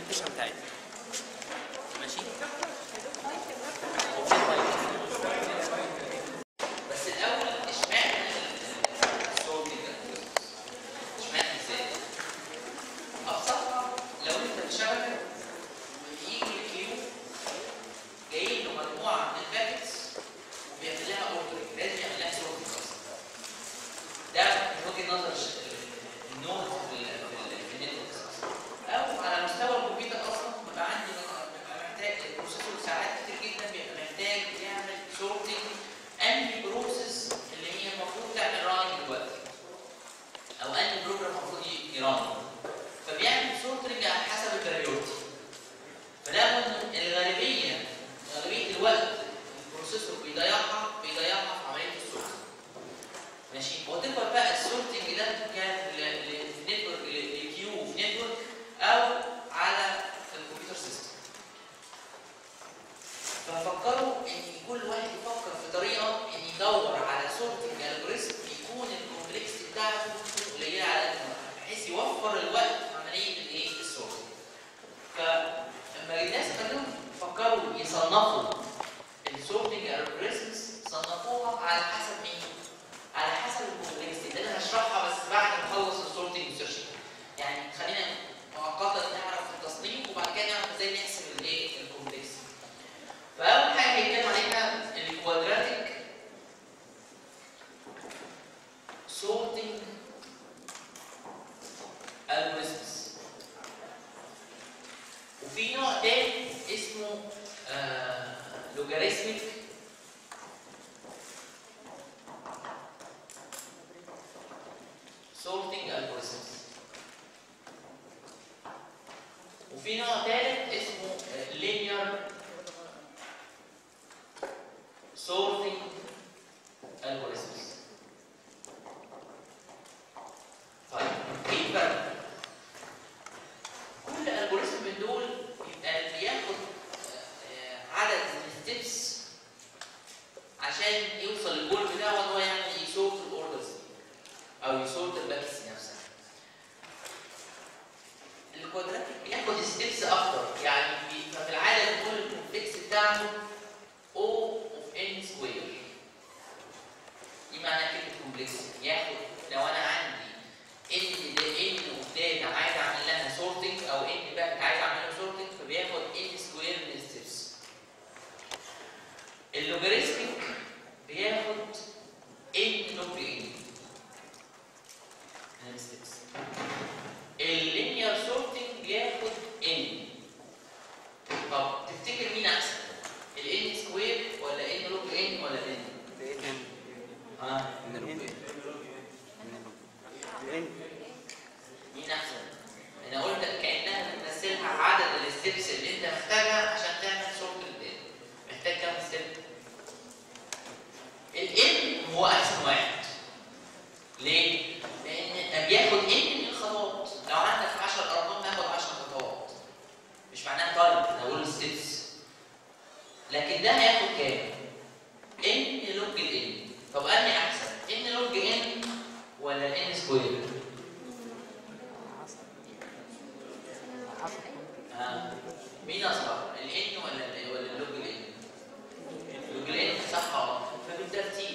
البرزنتيشن بتاعتنا ماشي بس الاول اشمعنى الصوت ده اشمعنى ازاي ابسطها لو انت في شبكه ويجي الكيو جاي له مجموعه من الباكتس وبيعمل لها اوردر لازم يعمل لها صوت اصلا ده من وجهه نظر الش- النود في ال- في ال- في النتورك او على مستوى الكمبيوتر اصلا بيبقى عندي بيبقى محتاج البروسيسور ساعات كتير جدا بيبقى محتاج يعمل سورتنج انهي بروسيس اللي هي المفروض تعمل ران دلوقتي او انهي بروجرام المفروض يران فبيعمل سورتنج على حسب البريورتي فده من الغالبيه غالبيه الوقت البروسيسور بيضيعها بيضيعها في عمليه السورتنج ماشي وتبقى بقى السورتنج ده كان لنتورك لكيو في نتورك او على الكمبيوتر سيستم ففكروا ان كل واحد يفكر في طريقه ان يدور على سورتنج الجوريزم يكون الكومبلكس بتاعته قليله على قد ما يقدر، بحيث يوفر الوقت في عمليه الايه السورتنج فلما الناس كانوا فكروا يصنفوا السورتنج الجوريزمز صنفوها على حسب مين؟ على حسب الكومبلكسيتي اللي انا هشرحها بس بعد ما اخلص السورتنج والسيرشنج يعني خلينا مؤقتا نعرف التصنيف وبعد كده نعرف ازاي نحسب الايه الكومبلكسيتي فاول حاجه هيتكلم عليها الكوادراتيك sorting algorithms وفي نوع تاني اسمه لوجاريثميك sorting algorithms وفي نوع ثالث اسمه آه، linear sorting algorithms طيب ايه الفرق؟ كل الجوريثم من دول يبقى بياخد آه، عدد من الستبس عشان يوصل للجول بتاعه ان هو يعني يسورت الاوردرز او يسورت الباكس نفسها. الكوادراتيك بياخد ستبس اكتر يعني بي- ففي العاده بنقول الكومبلكس بتاعه O of n سكوير. دي معنى كلمه كومبلكس ياخد لو انا عندي ان ده ان قدامي عايز اعمل لها سورتنج او ان باك عايز اعمل له سورتنج فبياخد ان سكوير من الستبس. اللوجاريثميك بياخد ان لوج ان من الستبس. اللينير سورتنج بياخد ان طب تفتكر مين احسن؟ الان سكوير ولا ان لوج ان ولا ان؟ ها؟ مين احسن؟ انا قلت كانها بتمثلها عدد الستبس اللي انت محتاجها عشان تعمل سورت للان محتاج كام ستيب؟ الان هو احسن واحد ليه؟ لان بياخد ان من الخطوات لو عندك 10 ارقام تاخد 10 خطوات مش معناها تايم انا بقول ستيبس لكن ده هياخد كام؟ ان لوج الان طب انهي احسن؟ ان لوج ان ولا ان سكوير؟ آه. مين اصغر؟ الان ولا ال ولا اللوج الان؟ اللوج الان صح اه فبالترتيب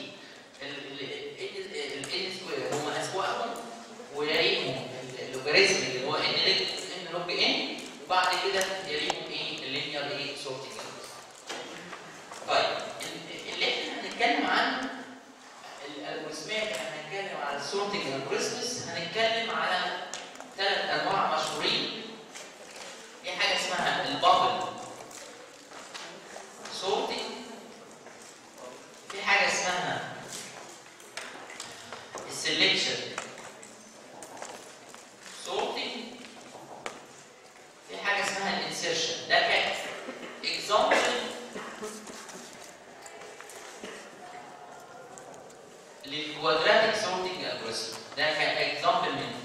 الان سكوير هم اسوأهم ويليهم اللوجاريثم اللي هو ان لوج ان لوج ان وبعد كده يليهم ايه؟ اللينير ايه؟ سورتنج طيب ال- اللي احنا هنتكلم عنه الالجوريثمات احنا هنتكلم على السورتنج الجوريثمز هنتكلم على ثلاث انواع مشهورين في حاجه اسمها البابل سورتنج في حاجه اسمها السلكشن سورتنج في حاجه اسمها الانسيرشن ده كان اكزامبل للكوادراتيك سورتنج الجوريثم ده كان اكزامبل منه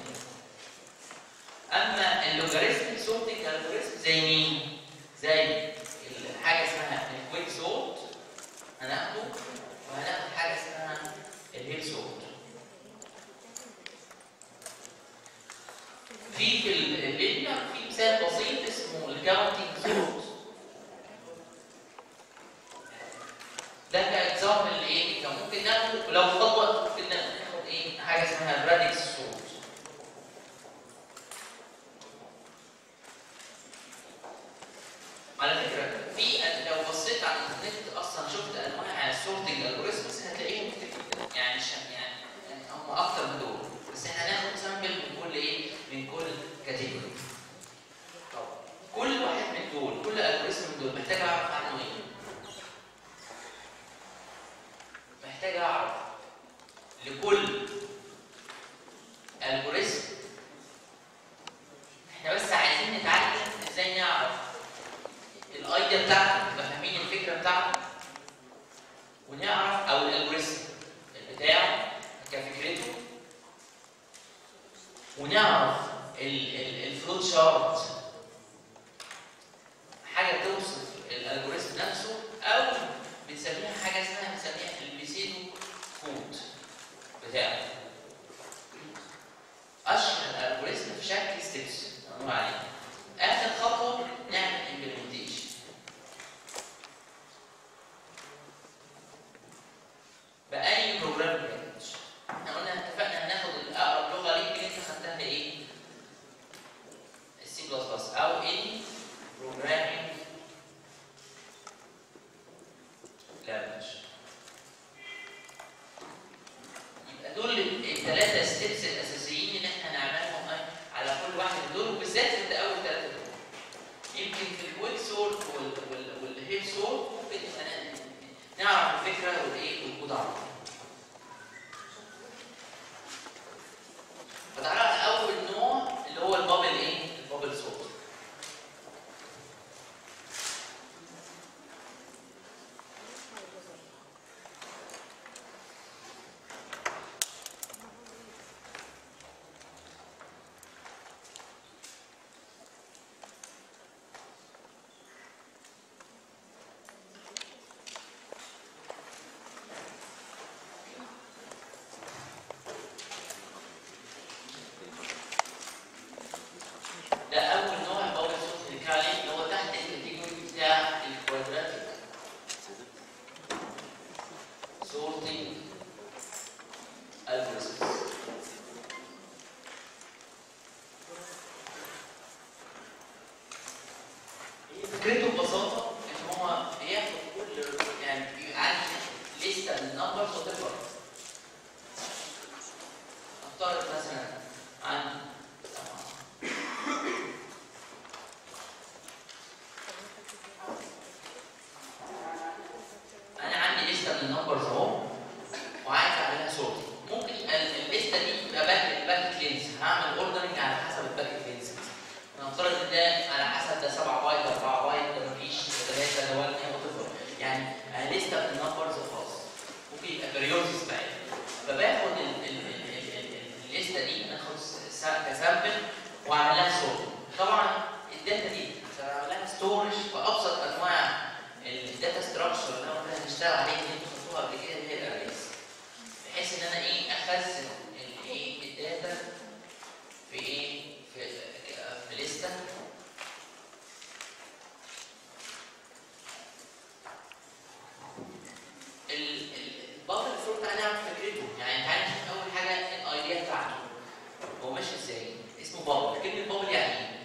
اما اللوجاريثميك سورتنج الجوريثم زي مين؟ زي حاجه اسمها الكويك سورت هناخده وهناخد حاجه اسمها الهيل سورت في في اللينير في مثال بسيط اسمه اكتر من دول بس احنا هناخد سامبل من كل ايه من كل كاتيجوري طب كل واحد من دول كل الجوريزم من دول محتاج اعرف عنه ايه محتاج اعرف لكل الجوريزم احنا بس عايزين نتعلم ازاي نعرف الايديا بتاعته نبقى فاهمين الفكره بتاعته ونعرف او الالجوريزم بتاعه كفكرته ونعرف الفلوت شارت حاجه توصف الالجوريزم نفسه او بنسميها حاجه اسمها بنسميها البيسيدو كود بتاعه اشهر الالجوريزم في شكل ستيبس نقول عليه اخر خطوه نعمل امبلمنتيشن باي بروجرام لانجوج احنا قلنا اتفقنا هناخد الاقرب لغه ليك اللي انت خدتها ايه؟ السي بلس بلس او اي بروجرامينج لانجوج يبقى دول الثلاثه ستيبس الاساسيين اللي احنا هنعملهم على كل واحد من دول وبالذات في اول ثلاثه دول يمكن في الويب سورت والهيب سورت ممكن نبقى نعرف الفكره والايه والكود على طول. فتعالى اول نوع اللي هو البابل ايه؟ البابل سورت. ده اول نوع البابل سورت اللي كان عليه اللي هو تحت الكاتيجوري بتاع الكوادراتيك سورتنج الجوريزمز فكرته ببساطه ان هو بياخد كل يعني بيعدي لسته من النمبرز وتكبر افترض مثلا عن انا عندي لسته من النمبرز اهو وعايز اعملها سورتنج ممكن ال- الليسته دي تبقى باك باك لينز هعمل اوردرنج على حسب الباك لينز نفترض ان ده على حسب ده 7 بايت 4 بايت ده مفيش ده 3 ده 1 وات يعني انا لسته من النمبرز وخلاص ممكن يبقى بريورتيز بتاعتي فباخد ال- ال- ال- ال- ال- الليسته دي ناخد س- كسامبل واعمل لها سورت طبعا الداتا دي هعمل لها ستورج في ابسط انواع الداتا ستراكشر اللي انا قلنا هنشتغل عليه اللي انتوا خدتوها قبل كده اللي هي الاريز بحيث ان انا ايه اخزن الايه الداتا في ايه في في لسته البابل فلوت هنعرف فكرته يعني تعالى نشوف اول حاجه الايديا بتاعته هو ماشي ازاي اسمه بابل كلمه بابل يعني ايه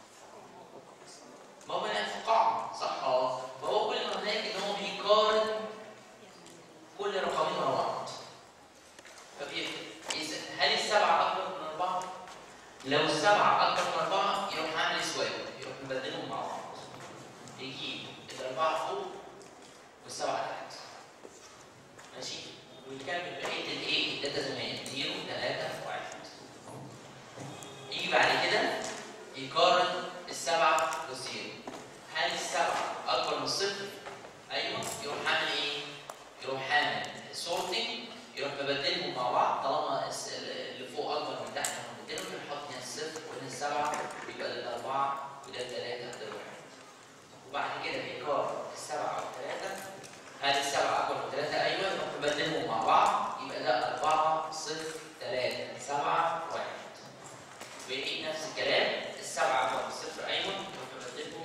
بابل يعني فقاعه صح اه فهو كل ما هناك ان هو بيقارن كل رقمين ورا بعض فبيفرق إذا هل السبعة أكبر من أربعة؟ لو السبعة أكبر من أربعة يروح عامل سواب يروح مبدلهم مع بعض يجيب الأربعة فوق والسبعة تحت ماشي ويكمل بقية الإيه؟ الداتا زمان 0 3 1 يجي بعد كده يقارن السبعة والزيرو هل السبعة أكبر من الصفر؟ أيوه يروح عامل إيه؟ يروح عامل سورتنج يروح مبدلهم مع بعض طالما الس- اللي فوق اكبر من تحت هنبدلهم يحط هنا الصفر وهنا السبعه يبقى ده الاربعه وده الثلاثه وده الواحد وبعد كده بيقارن السبعه والثلاثه هل السبعه اكبر من ثلاثه ايوه يروح مبدلهم مع بعض يبقى ده اربعه صفر ثلاثه سبعه واحد ويعيد نفس الكلام السبعه اكبر من الصفر ايوه يروح مبدلهم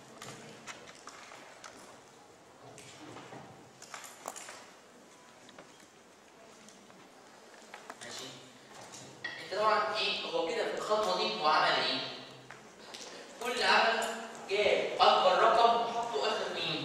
ماشي انت طبعا ايه هو كده في الخطوه دي هو عمل ايه؟ كل عمل جاب اكبر رقم وحطه اخر مين؟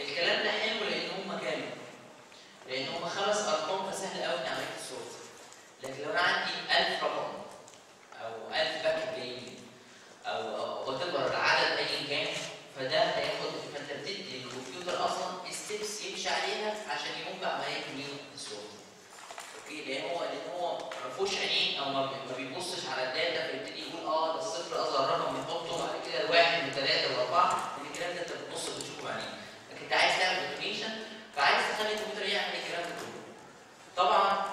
الكلام ده حلو لان هم كانوا لان هم خمس ارقام فسهل قوي عمليه الصوت لكن لو انا عندي 1000 رقم او 1000 باكت جايين او وات العدد ايا كان فده هياخد فانت بتدي الكمبيوتر اصلا ستيبس يمشي عليها عشان يقوم بعمليه مين الصوت اوكي لان هو لان هو ما فيهوش عينين او ما بي- ما بيبصش على الداتا فيبتدي يقول اه ده الصفر اصغر رقم يحطه بعد كده الواحد وثلاثه واربعه لان الكلام ده انت بتبص بتشوفه بعينيك لكن انت عايز تعمل اوتوميشن فعايز تخلي الكمبيوتر يعمل الكلام ده كله طبعا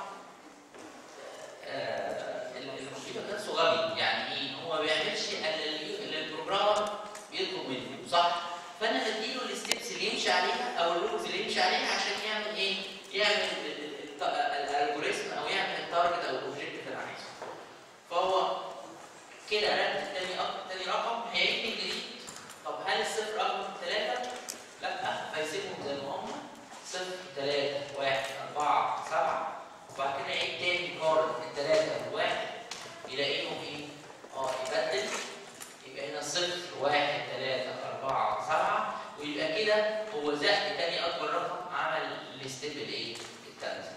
آه، ال- الكمبيوتر نفسه غبي يعني ايه هو ما بيعملش الا اللي اللي البروجرامر بيطلب منه صح فانا بديله الستبس اللي يمشي عليها او الرولز اللي يمشي عليها عشان يعمل ايه يعمل ال- ال- ال- الالجوريزم او يعمل التارجت او الاوبجيكتيف اللي عايزه فهو كده رد تاني أك- تاني رقم هيكتب جديد طب هل الصفر اكبر من ثلاثه؟ لا هيسيبهم زي ما هم صفر ثلاثه واحد اربعه سبعه وبعد كده عيد تاني يقارن الثلاثه والواحد يلاقيهم ايه؟ اه يبدل يبقى هنا صفر واحد ثلاثة أربعة سبعة ويبقى كده هو زق تاني أكبر رقم عمل الستيب الإيه؟ التالتة.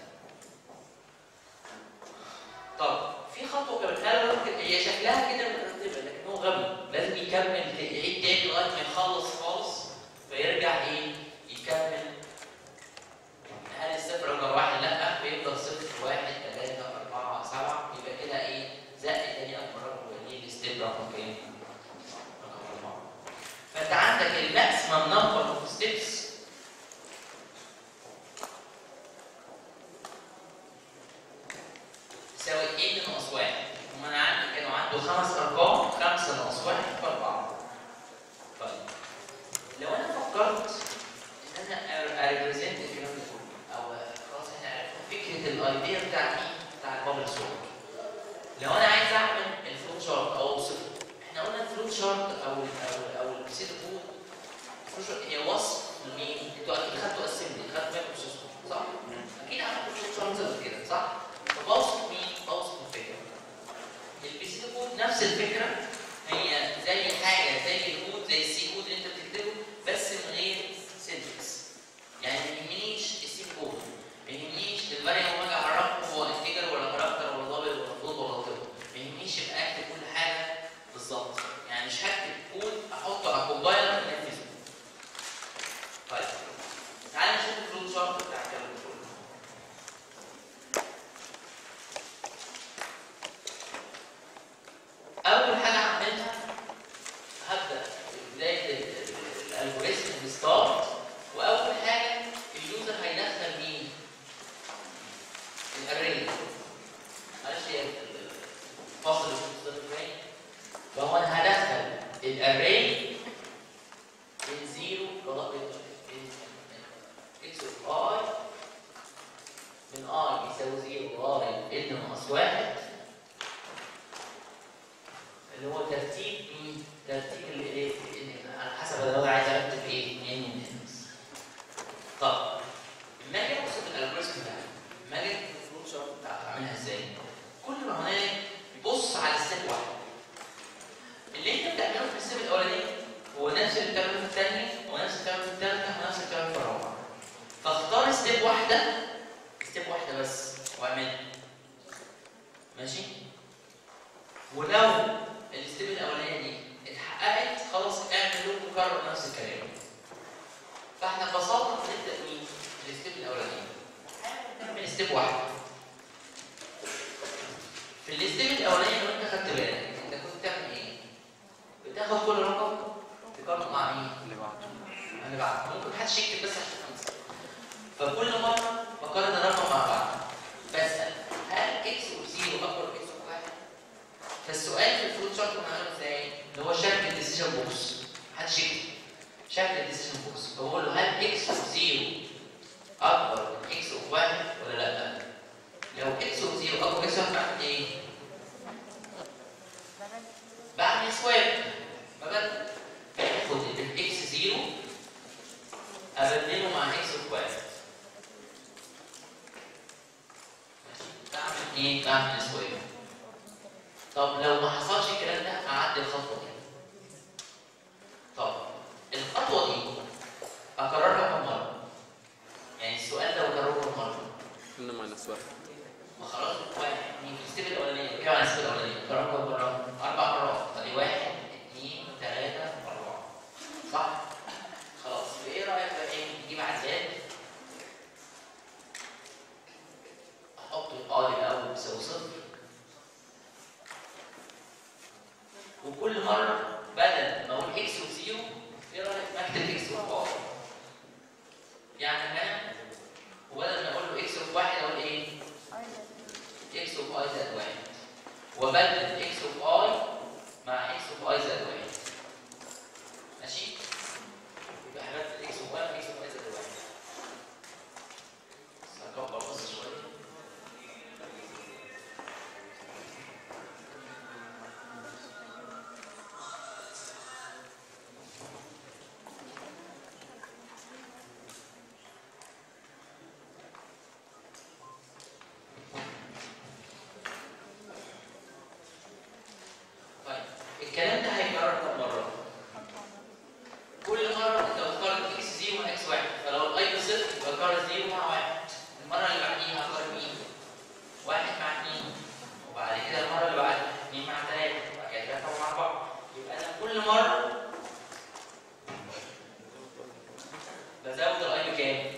طب في خطوة كمان هل ممكن هي شكلها كده مترتبة لكن هو غبي لازم يكمل ت- يعيد تاني لغاية ما يخلص خالص فيرجع إيه؟ يكمل هل الصفر أكبر واحد؟ لأ فيفضل صفر واحد ثلاثة أربعة سبعة يبقى كده إيه؟ زق تاني أكبر رقم ودي الستيب رقم كام؟ رقم أربعة. فأنت عندك الماكسيمم نمبر اوف ستيبس تساوي 8 ناقص 1 هم انا عندي كانوا عنده خمس ارقام 5 ناقص 1 ب 4 طيب لو انا فكرت ان انا اريبريزنت الكلام ده كله او خلاص احنا عرفنا فكره الايديا بتاع مين؟ بتاع البابل سورت لو انا عايز اعمل الفلوت شارت او اوصفه احنا قلنا الفلوت شارت او ال او ال او السيت كود الفلوت شارت هي وصف لمين؟ انتوا اكيد خدتوا اسمبلي خدتوا مايكرو سيستم صح؟ اكيد عملتوا فلوت شارت قبل كده صح؟ فبوصف مين؟ بوصف الفكره البي سي كود نفس الفكره هي زي حاجه زي الكود زي السي كود اللي انت بتكتبه بس من غير سنتكس يعني ما يهمنيش السي كود ما يهمنيش الفاريبل لما اجي اعرفه هو انتجر ولا كاركتر ولا دبل ولا فلوت ولا طب ما يهمنيش يبقى اكتب كل حاجه بالظبط يعني مش هكتب كود احطه على كومبايلر ينفذه طيب تعالى نشوف الفلوت شارت بتاع الكلام ده كله اول حاجه هعملها هبدا بدايه ال- ال- الالجوريزم بالستارت واول حاجه اليوزر هيدخل مين؟ الاري معلش هي ال- ال- الفصل اللي في الصفر فهو انا هدخل الاري من زيرو لغايه اكس اوف اي من اي يساوي زيرو لغايه ان ناقص واحد اللي هو ترتيب مين؟ ترتيب ال- ال- ال- على حسب انا عايز ارتب ايه؟ ان من انس. طب لما اجي اوصف الالجوريزم ده لما اجي الفلوت شارت بتاعته اعملها ازاي؟ كل ما هناك بص على الستيب واحد. اللي انت بتعمله في الستيب الاولانيه هو نفس اللي بتعمله في الثانيه ونفس اللي بتعمله في الثالثه ونفس اللي بتعمله في الرابعه. فاختار ستيب واحده ستيب واحده بس واعملها. ماشي؟ ولو الستيب الاولانيه دي اتحققت خلاص اعمل لوب مكرر نفس الكلام فاحنا ببساطه هنبدا مين؟ الستيب الاولانيه نعمل ستيب واحد في الستيب الاولانيه لو انت خدت بالك انت كنت بتعمل ايه؟ بتاخد كل رقم تقارنه مع مين؟ اللي بعده اللي بعده ممكن محدش يكتب بس عشان انسى فكل مره بقارن الرقم مع بعض بسال هل اكس وزيرو اكبر من اكس وواحد؟ فالسؤال في الفلوت شارت كنا عامله ازاي؟ اللي هو شكل الديسيجن بوكس محدش يكتب شكل الديسيجن بوكس بقول له هل اكس اوف زيرو اكبر من اكس اوف واحد ولا لا؟ لو اكس اوف زيرو اكبر من اكس واحد بعمل ايه؟ بعمل سواب ببدل باخد الاكس زيرو ابدله مع اكس اوف واحد ماشي بعمل ايه؟ بعمل سواب طب لو ما حصلش الكلام ده هعدي الخطوه دي طب الخطوه دي اكررها كم عداد احط الاي الاول بيساوي صفر وكل مره بدل ما اقول اكس وزيرو ايه رايك ما اكتب اكس وواي يعني هنا وبدل ما اقول له اكس اوف واحد اقول ايه؟ اكس اوف اي زائد واحد وبدل اكس اوف اي مع اكس اوف اي زائد واحد ماشي؟ يبقى حاجات اكس اوف واي اكس اوف اي زائد واحد بس هكبر بس شويه طيب الكلام ده هيتكرر كم مره؟ كل مره انت بتقارن اكس زيرو مع اكس واحد فلو الاي بصفر يبقى قارن زيرو مع واحد المره اللي بعديها هقارن مين؟ واحد مع اثنين وبعد كده المره اللي بعدها اثنين مع ثلاثه وبعد كده ثلاثه مع اربعه يبقى انا كل مره بزود الاي بكام؟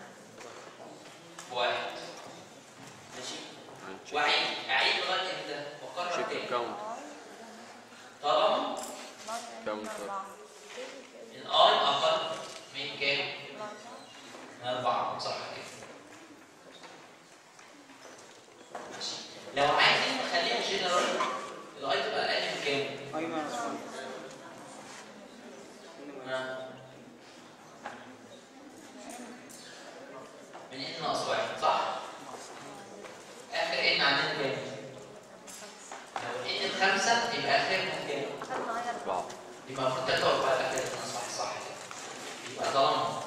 بواحد ماشي؟ واعيد اعيد لغايه امتى؟ واكرر شيك تاني كاونت طالما كاونتر الاي اقل من كام؟ من أربعة صح كده ماشي لو عايزين نخليها جنرال الاي تبقى اقل من كام؟ اي ماينس 1 ها؟ من ان ناقص واحد صح؟ اخر ان عندنا كام؟ لو ان بخمسة يبقى اخرها كام؟ أربعة يبقى المفروض تلاتة وأربعة يبقى كده صح صح كده يبقى طالما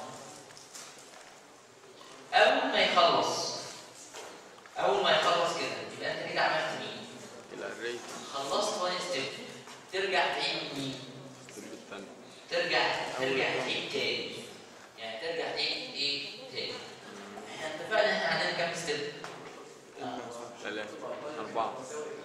أول ما يخلص أول ما يخلص كده يبقى أنت كده عملت مين؟ الأري خلصت وان ستيب ترجع تعيد مين؟ الستيب الثاني ترجع ترجع تعيد تاني يعني ترجع تعيد إيه تاني احنا اتفقنا احنا عندنا كام ستيب؟ آه. ثلاثة أربعة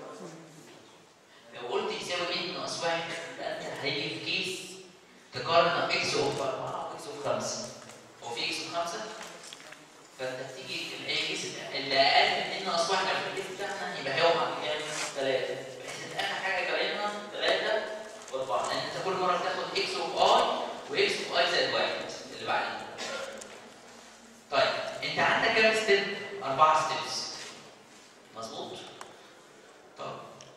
لو قلت يساوي ان ناقص واحد يبقى انت هيجي في كيس تقارن اكس اوف 4 اكس اوف 5 هو في اكس اوف 5 فانت هتيجي تلاقي كيس اللي اقل من ان ناقص واحد في الكيس بتاعنا يبقى هيقع عند كام؟ 3 بحيث ان اخر حاجه جايبها 3 و4 لان انت كل مره بتاخد اكس اوف اي واكس اوف اي زائد واحد اللي بعدين طيب انت عندك كام ستيب؟ اربعه ستيبس مظبوط؟ طب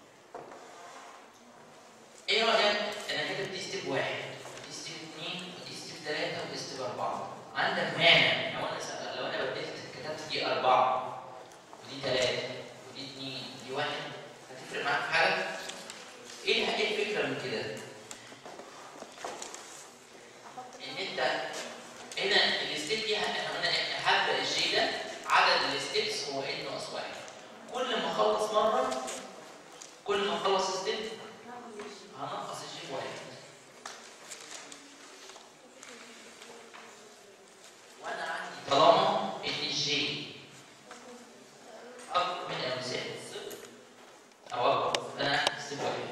ايه رايك انا كاتب دي ستيب واحد ودي ستيب اثنين ودي ستيب ثلاثه ودي ستيب اربعه عندك مانع لو انا س- لو انا بديت كتبت دي اربعه ودي ثلاثه ودي اثنين ودي واحد هتفرق معاك في حاجه؟ ايه الح- ايه الفكره من كده؟ ان انت هنا الستيب دي احنا قلنا إن هبدا الشيء ده عدد الستيبس هو ان ناقص واحد كل ما اخلص مره كل ما اخلص ستيب هنقص الجيب واحد وانا عندي طالما ان الجي اكبر من او يساوي صفر او اكبر فانا عندي ستيب واحد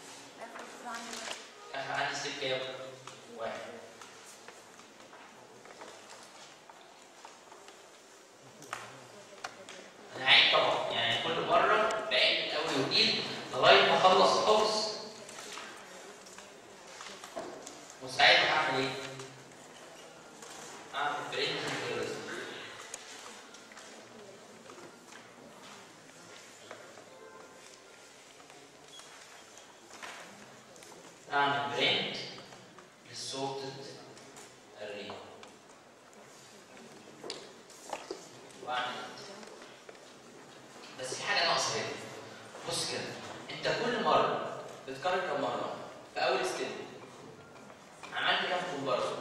اخر عندي ستيب كام؟ واحد انا عايز طبعا يعني كل مره بعيد من اول وجديد لغايه ما اخلص خالص وساعتها هعمل ايه؟ اعمل برنت للريزلت اعمل برنت للسورتد اري واعمل بس في حاجه ناقصه هنا بص كده انت كل مره بتكرر كم مره في اول ستيب عملت كام كومبارسون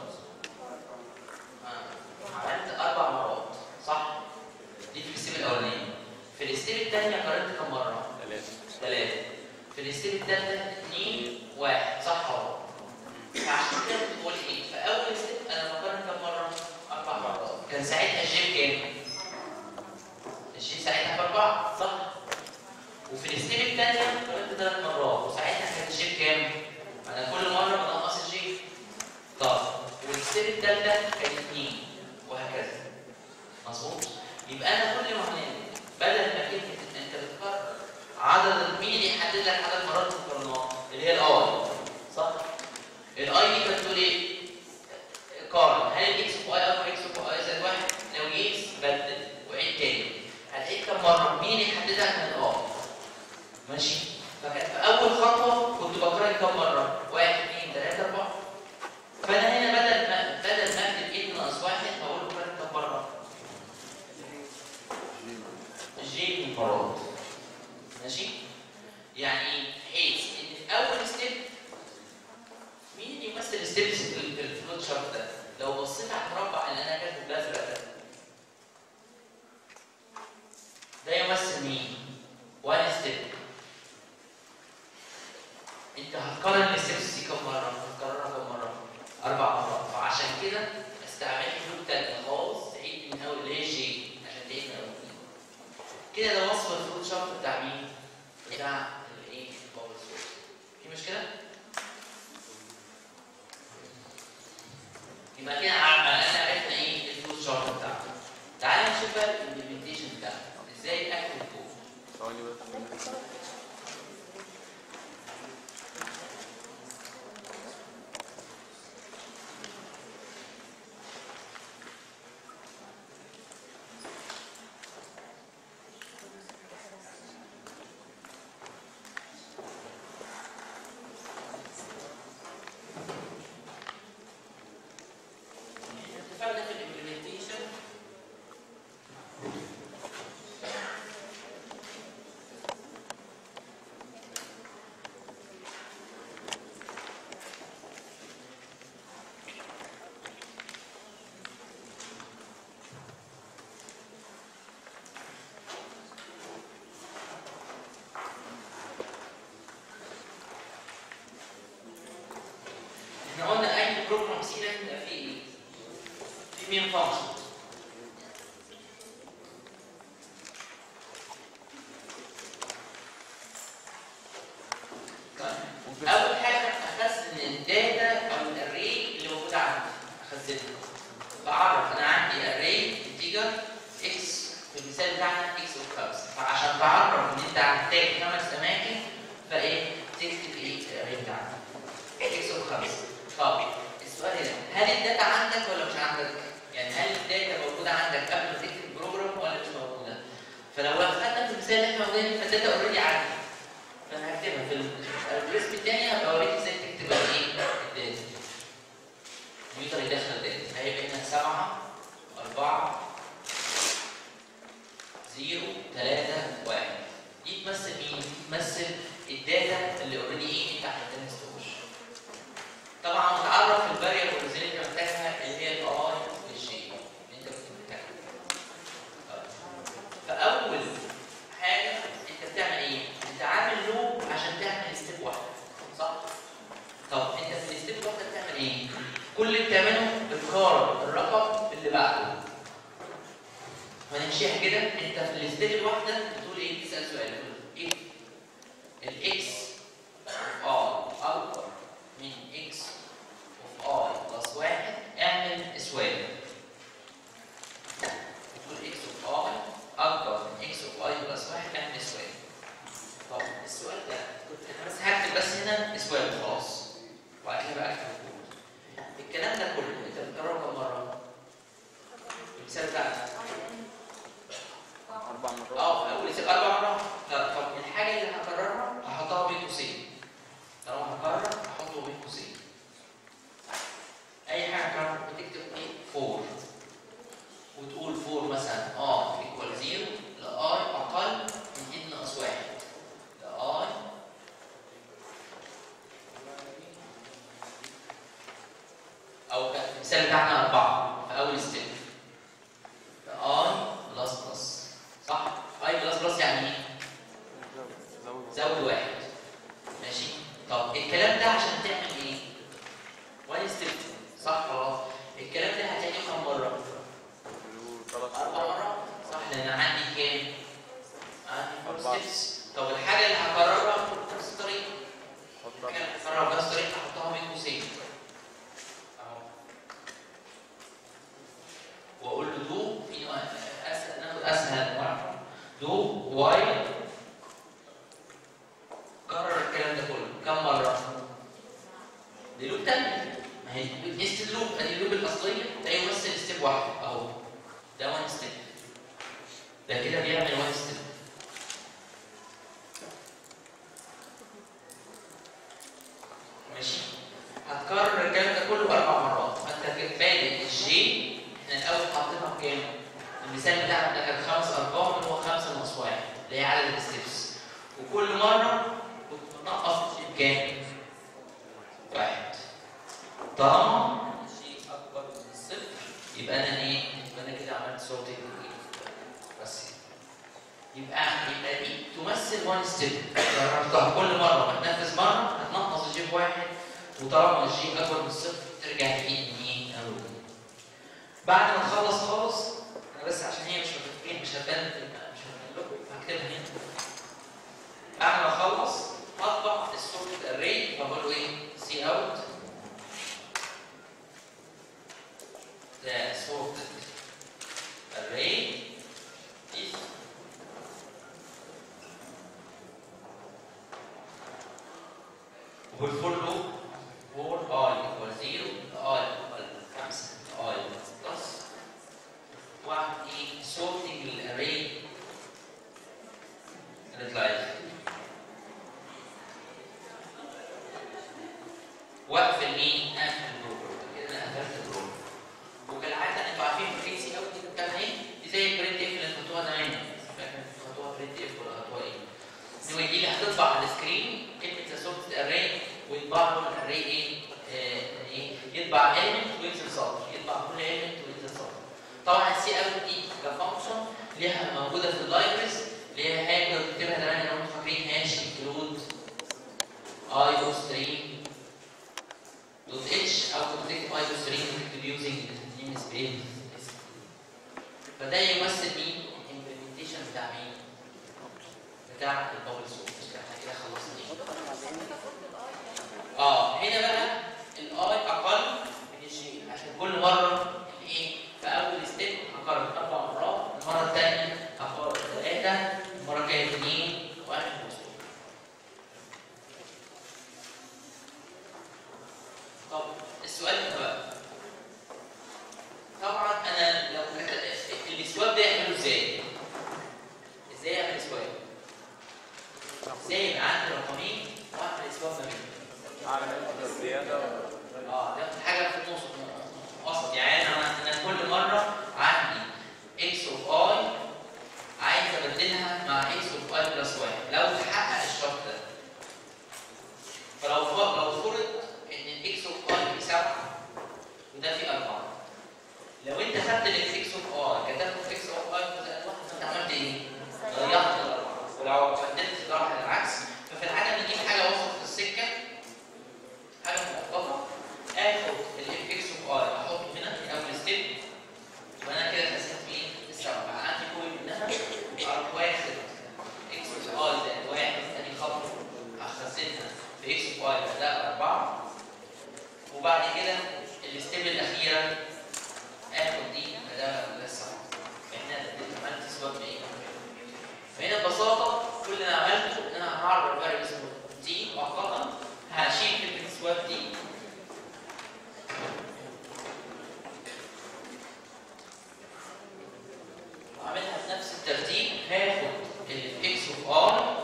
عملت اربع مرات صح دي في الستيب الاولانيه في الستيب الثانيه قارنت كم مره ثلاثة ثلاثه في الستيب الثالثه اثنين واحد صح اهو فعشان كده بتقول ايه في اول ستيب انا بقارن كم مره اربع مرات كان ساعتها الجيم كام الجيم ساعتها باربعه صح وفي الستيب الثانيه قارنت ثلاث مرات وساعتها كان الجيم كام انا كل مره بنقص الجيم طب والستيب الثالثه كانت اثنين وهكذا مظبوط يبقى انا كل ما هنعمل بدل ما كلمه ان انت بتكرر عدد مين اللي يحدد لك عدد مرات المقارنات اللي هي الاي صح الاي دي كانت بتقول ايه قارن هل الاكس اوف اي اكبر اكس اوف اي زائد واحد لو يس بدل وعيد تاني هتعيد كم مره مين اللي يحددها من الاي ماشي فكانت في اول خطوه كنت بقرا كم مره واحد اثنين ثلاثه اربعه فانا هنا بدل ما بدل ما اكتب 2 ناقص واحد هقول بقرا كم مره جي من مرات ماشي يعني بحيث ان في اول ستيب مين اللي يمثل الستيبس في ال- في الفلوت شارت ده لو بصيت على المربع اللي انا كاتبه بالازرق ده ده يمثل مين؟ وان ستيب انت هتقارن الستيبس دي كم مره؟ هتكررها كم مره؟ اربع مرات فعشان كده استعمل حلول تانية خالص تعيد من اول اللي هي جي عشان تعيد من اول كده ده وصف الفلوت شارت بتاع مين؟ بتاع الايه؟ الباور سورس في مشكله؟ يبقى كده عم- انا عرفنا ايه الفلوت شارت بتاعته تعالى نشوف بقى الامبلمنتيشن بتاعته ازاي اكتب كود ثواني بس اتفقنا في الامبلمنتيشن احنا قلنا اي بروجرام سي لازم يبقى فيه ايه؟ في مين فانكشن ممكن اول حاجه اخزن الداتا او الاري اللي موجوده عندي اخزنها بعرف انا عندي اري انتجر اكس في المثال بتاعنا اكس اوف 5 فعشان تعرف ان انت هتحتاج خمس اماكن فايه تكتب ايه الاري بتاعك اكس اوف 5 طب السؤال هنا هل الداتا عندك ولا مش عندك؟ يعني هل الداتا موجوده عندك قبل ما تكتب البروجرام ولا مش موجوده؟ فلو اخدنا في المثال اللي احنا واخدينه فالداتا اوريدي عندي فانا هكتبها في الالجوريزم الثاني هبقى اوريك ازاي تكتب ايه الداتا اليوزر يدخل الداتا هيبقى هنا 7 4 0 3 1 دي تمثل مين؟ دي تمثل الداتا اللي اوريدي ايه انت عملتها ستورج طبعا متعرف الفاريبل اللي انت محتاجها اللي هي الاي والجي اللي انت كنت محتاجها طيب. فاول حاجه انت بتعمل ايه؟ انت عامل لوب عشان تعمل ستيب واحده صح؟ طب انت في الستيب الواحده بتعمل ايه؟ كل اللي بتعمله بتقارن الرقم باللي بعده هنمشيها كده انت في الستيب الواحده بتقول ايه؟ تسال سؤال تقول ايه؟ الاكس اه اكبر من اكس اوف اي بلس واحد اعمل اسواب تقول اكس اوف اي اكبر من اكس اوف اي بلس واحد اعمل اسواب طب السؤال ده كنت انا بس هكتب بس هنا اسواب خلاص وبعد كده بقى اكتب الكود الكلام ده كله انت بتكرره كم مره؟ المثال بتاعك اربع مرات اه اقول يصير اربع مرات لا طب الحاجه اللي هكررها هحطها بين قوسين طالما هكرر هحطه بين قوسين اي حاجه هكرر بتكتب ايه 4 وتقول 4 مثلا اه ايكوال 0 لاي اقل من 2 ناقص 1 لاي او كان المثال بتاعنا 4 في اول ستيب اي بلس بلس صح؟ اي بلس بلس يعني ايه؟ زود زود واحد ماشي؟ طب الكلام ده عشان تعمل ايه؟ وان ستيب صح خلاص الكلام ده هتعمله كم مرة؟ ثلاث أربع مرات صح لأن عندي كام؟ عندي فور أربعة. ستيبس طب الحاجة اللي هكررها بنفس الطريقة حط الحاجة اللي هكررها بنفس الطريقة هحطها بين قوسين أهو نسيت اللوب ادي اللوب الاصليه ده يمثل ستيب واحد اهو ده وان ستيب ده كده بيعمل وان ستيب ماشي هتكرر الكلام ده كله اربع مرات فانت كده بادئ الجي احنا الاول حاطينها بكام؟ المثال بتاعنا ده كان خمس ارقام اللي هو خمسه ناقص واحد اللي هي عدد الستبس وكل مره كنت بنقص بكام؟ واحد طالما الشيء اكبر من الصفر يبقى انا ايه؟ يبقى انا كده عملت صوتي بس يبقى يبقى دي تمثل وان ستيب جربتها كل مره ما تنفذ مره هتنقص الجي بواحد وطالما الجي اكبر من الصفر ترجع تجيب منين اول بعد ما تخلص خالص انا بس عشان هي مش متفقين مش هتبان مش هتبان لكم هكتبها هنا بعد ما اخلص هطبع السورت اري فبقول له ايه سي اوت the sorted array is والفور لوب for i equal 0 i equal 5 i plus واحد ايه sorting الاري اللايف واقفل مين؟ اقفل البروجرام كده انا قفلت البروجرام وكالعاده انتوا عارفين في سي اوت دي بتعمل ايه؟ دي زي البرنت اف اللي خدتوها زمان فاكر خدتوها برنت اف ولا خدتوها ايه؟ ان هو يجي لي هتطبع على السكرين كلمه سورت اري ويطبع له الاري ايه؟ آه، ايه؟ يطبع element وينزل سطر يطبع كل element وينزل سطر طبعا السي اوت دي كفانكشن ليها موجوده في اللايبرز اللي هي حاجه كنت بكتبها زمان لو انتوا فاكرين هاش انكلود اي او ستريم دوت اتش او كنت تكتب اي او ستريم تكتب يوزنج نيم سبيس فده يمثل مين؟ الامبلمنتيشن بتاع مين؟ بتاع البابل سورس احنا كده خلصنا اه هنا بقى الاي اقل من الجي عشان كل مره الايه في اول ستيب هكرر اربع مرات المره الثانيه هكرر ثلاثه المره الجايه اثنين واحد وصفر طب السؤال هنا بقى طبعا انا لو كتبت السواب ده يعمله ازاي؟ ازاي اعمل سواب؟ ازاي يبقى عندي رقمين واعمل سواب ما بينهم؟ أعمل زيادة اه ده حاجه في النص وسط يعني انا انا كل مره عندي اكس اوف اي عايز ابدلها مع اكس اوف اي بلس 1 لو تحقق الشرط ده فلو ف- لو فرض ان الاكس اوف اي بيساوي وده فيه 4 لو انت خدت الاكس اوف اي كتبت اكس اوف اي زائد 1 فانت عملت ايه؟ ضيعت الاربعه ولو بدلت راح العكس ففي العاده بنجيب حاجه وسط في السكه حاجه مؤقته اخد الاف اكس اوف ار احطه هنا في اول ستيب وانا كده خسرت مين؟ السبعه بقى عندي كل منها اروح واخد اكس اوف ار زائد واحد تاني خطوه هخزنها في اكس اوف ار ده اربعه وبعد كده الستيب الاخيره اخد دي ده ده السبعه احنا عملت سواب ايه؟ فهنا ببساطه كل اللي انا عملته ان انا هعرف فاريبل اسمه دي مؤقتا هشيل كلمه سواب دي وعاملها بنفس الترتيب هاخد الاكس اوف ار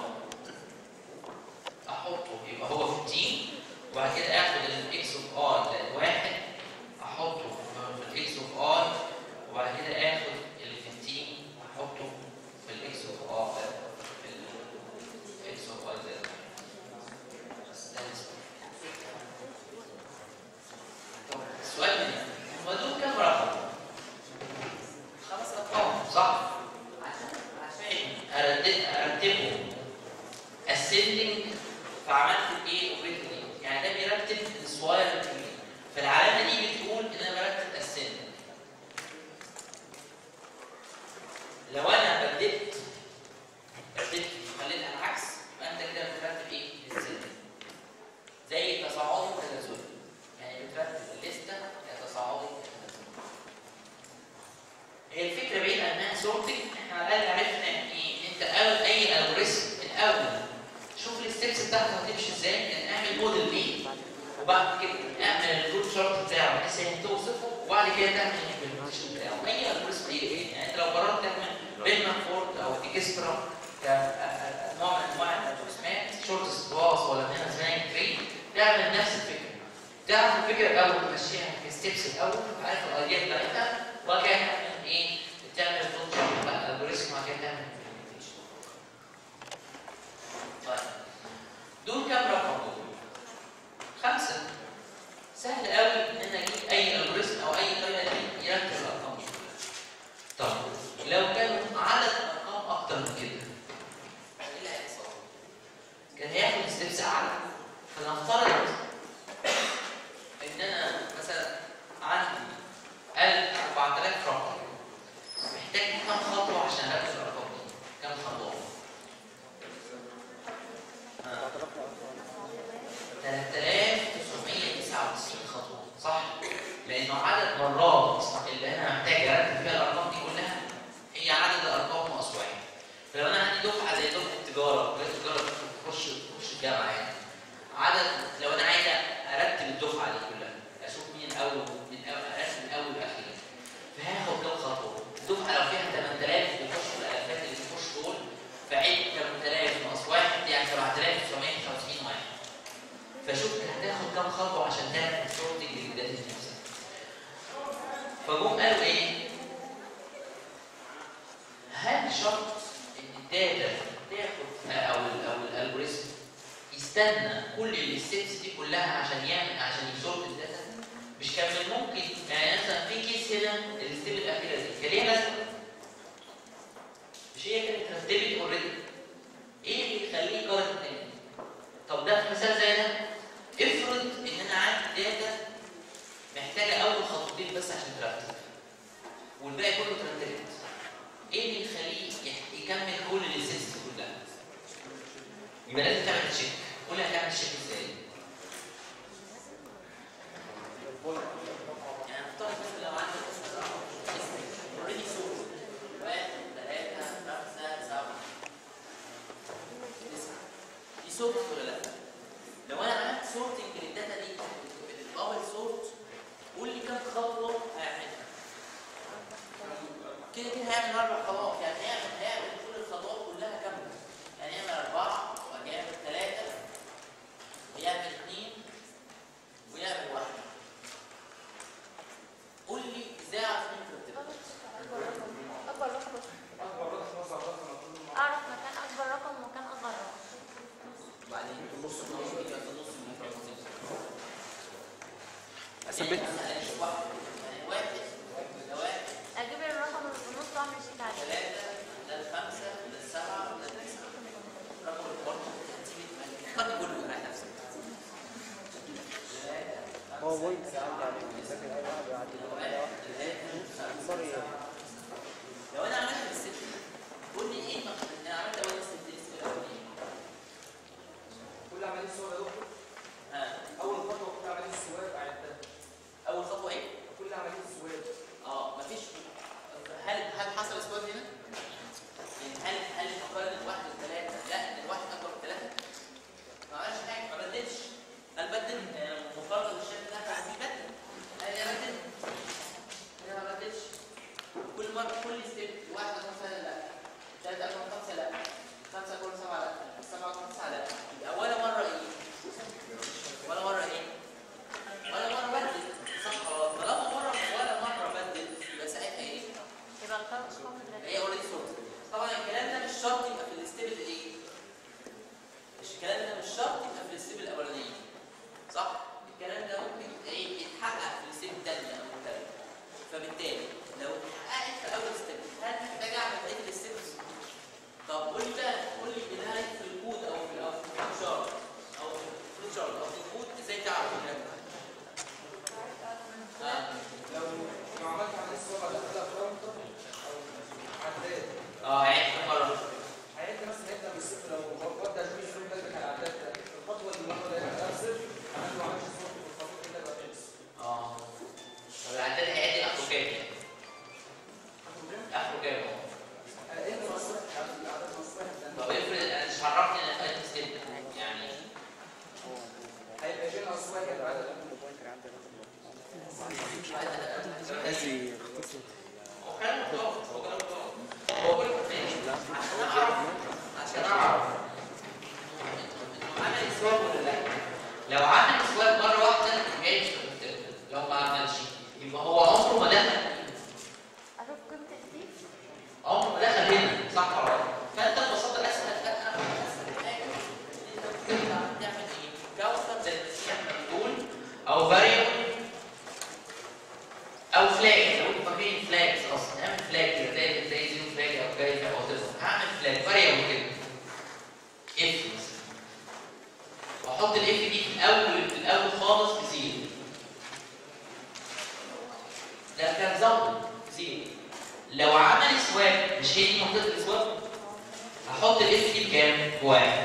احطه يبقى هو في التي وبعد كده اخد الاكس اوف ار زائد واحد احطه في الاكس اوف ار وبعد كده اخد اللي في التي احطه في الاكس اوف ار في الاكس اوف ار زائد واحد بس ده السؤال. طب السؤال هنا هو دول كام رقم؟ خمس ارقام صح؟ عشان عشان ارتب ارتبهم ascending فعملت ايه اوبريتور ايه؟ يعني ده بيرتب الصغير للكبير فالعلامه دي بتقول ان انا برتب ascending لو انا بدلت بدلت خليتها العكس يبقى انت كده بترتب ايه؟ ascending زي تصاعدي وتنازلي يعني بترتب الليسته كتصاعدي وتنازلي هي الفكره بعيد عنها سورتنج احنا على الاقل عرفنا ايه انت اول اي الجوريزم الاول شوف الستبس بتاعته هتمشي ازاي يعني اعمل موديل ليه وبعد كده اعمل الفلوت شارت بتاعه بحيث ان توصفه وبعد كده تعمل الامبلمنتيشن بتاعه اي الجوريزم اي ايه يعني انت لو قررت تعمل بيلمانفورد او ديكسترا كنوع من انواع الالجوريزمات شورتست باص ولا منها زمان تري تعمل نفس الفكره تعرف الفكره الاول تمشيها في ستيبس الاول عارف الايديا بتاعتها وبعد كده تعمل ايه تعمل فانكشن بقى الجوريزم وبعد كده تعمل implementation. طيب دول كام رقم دول؟ خمسه سهل قوي ان انا اجيب اي الجوريزم او اي طريقه دي يرتب الارقام دي طب لو كان عدد ارقام اكتر من كده ايه اللي هيحصل؟ كان هياخد ستيبس اعلى فنفترض ان انا مثلا عندي 1000 4000 رقم محتاج كام خطوه عشان اركز الارقام دي؟ كام خطوه؟ آه. 3999 خطوه صح؟ لانه عدد مرات اللي انا محتاج اركز فيها الارقام دي كلها هي عدد الارقام ناقص واحد فلو انا عندي دفعه زي دفعه التجاره كليه التجاره تخش تخش الجامعه يعني عدد لو انا عايز ارتب الدفعه دي كلها اشوف مين الاول من اول ارتب من اول لاخير فهاخد كام خطوه الدفعه لو فيها 8000 بيخشوا الالفات اللي بيخشوا دول فعد 8000 ناقص واحد يعني 7950 واحد فشوف هتاخد كام خطوه عشان تعمل سورتنج للداتا نفسها فجم قالوا ايه؟ هل شرط ان الداتا تاخد او ال او الالجوريزم يستنى كل الستبس دي كلها عشان يعمل عشان يسورت الداتا مش كان من ممكن يعني مثلا في كيس هنا الستيب الاخيره دي كان ليها لازمه مش هي كانت رتبت اوريدي ايه اللي يخليه يقارن تاني طب ده في مثال زي ده افرض ان انا عندي داتا محتاجه اول خطوتين بس عشان ترتب والباقي كله ترتبت ايه اللي يخليه يح- يكمل كل الستبس دي كلها يبقى لازم تعمل تشيك قول هتعمل تشيك ازاي يعني افترض مثلا لو عندك اوريدي صور واحد ثلاثة خمسة سبعة تسعة دي صورت ولا لا؟ لو انا عملت سورتنج للداتا دي الابل سورت قول لي كام خطوة هيعملها كده كده هيعمل اربع خطوات يعني هيعمل هيعمل كل الخطوات كلها كامله يعني يعمل اربعه ويعمل ثلاثه ويعمل اثنين ويعمل واحده قول لي ازاي اعرف مين ترتبها أكبر رقم أعرف مكان أكبر رقم ومكان أصغر رقم وبعدين النص النص يبقى في النص المفروض اثبت يعني اشوف واحد يعني واحد ده واحد أجيب الرقم اللي في النص وأعمل شيك عليه ثلاثه ده الخمسه ده السبعه ده التسعه رقم الفرد قد كله على نفسك هو بوينت يعني لكن اي واحد يعدي سوري لو انا عملت بالست قول لي ايه مقصد انا عملت اول ست لسه الاولانيه كل عمليه الصور يا دكتور ها اول خطوه كل عمليه السواد بعدها اول خطوه ايه؟ كل عمليه السواد اه مفيش هل هل حصل اسود هنا؟ يعني هل هل مقارنه واحد وثلاثه لا ان الواحد اكبر من ثلاثه؟ ما عملش حاجه ما بدلش هل بدل آه، مقارنه بالشكل ده فمش بدل هل انا بدل؟ انا ما بدلش كل مره كل ستيب واحد خمسه لا ثلاثه اكبر من خمسه لا خمسه اكبر من سبعه لا سبعه اكبر من تسعه لا يبقى ولا مره ايه؟ ولا مره ايه؟ ولا مره بدل صح خلاص طالما مره ولا مره بدل يبقى ساعتها ايه؟ يبقى الرقم اللي هي اوريدي صوت طبعا الكلام ده مش شرط يبقى في الستيب الايه؟ مش الكلام ده مش شرط يبقى في الستيب الاولانيه صح؟ الكلام ده ممكن ايه يتحقق في الستيب الثانيه او الثالثه فبالتالي لو اتحققت في اول ستيب قصدي هو كلام غلط هو كلام غلط هو بيقول لك ماشي عشان اعرف عشان اعرف إنه عمل سواب ولا لا لو عمل سواب مره واحده جاي مش هتكتب. لو ما عملش يبقى هو عمره ما دخل اشوف قيمه دي عمره ما دخل هنا صح ولا لا فانت ببساطه اسهل اسهل اسهل حاجه ان انت بتطلع تعمل ايه؟ كوثر زي المسيح ما بيقول او فاريبل او فلاج لو انتوا فاكرين فلاجز اصلا اعمل فلاج كده زي زي زيرو فلاج او جاي او تسعه هعمل فلاج فاريبل كده اف مثلا واحط الاف دي في الاول في الاول خالص بزيرو ده كان زود زيرو لو عمل سواب مش هي دي منطقه السواب هحط الاف دي بكام؟ بواحد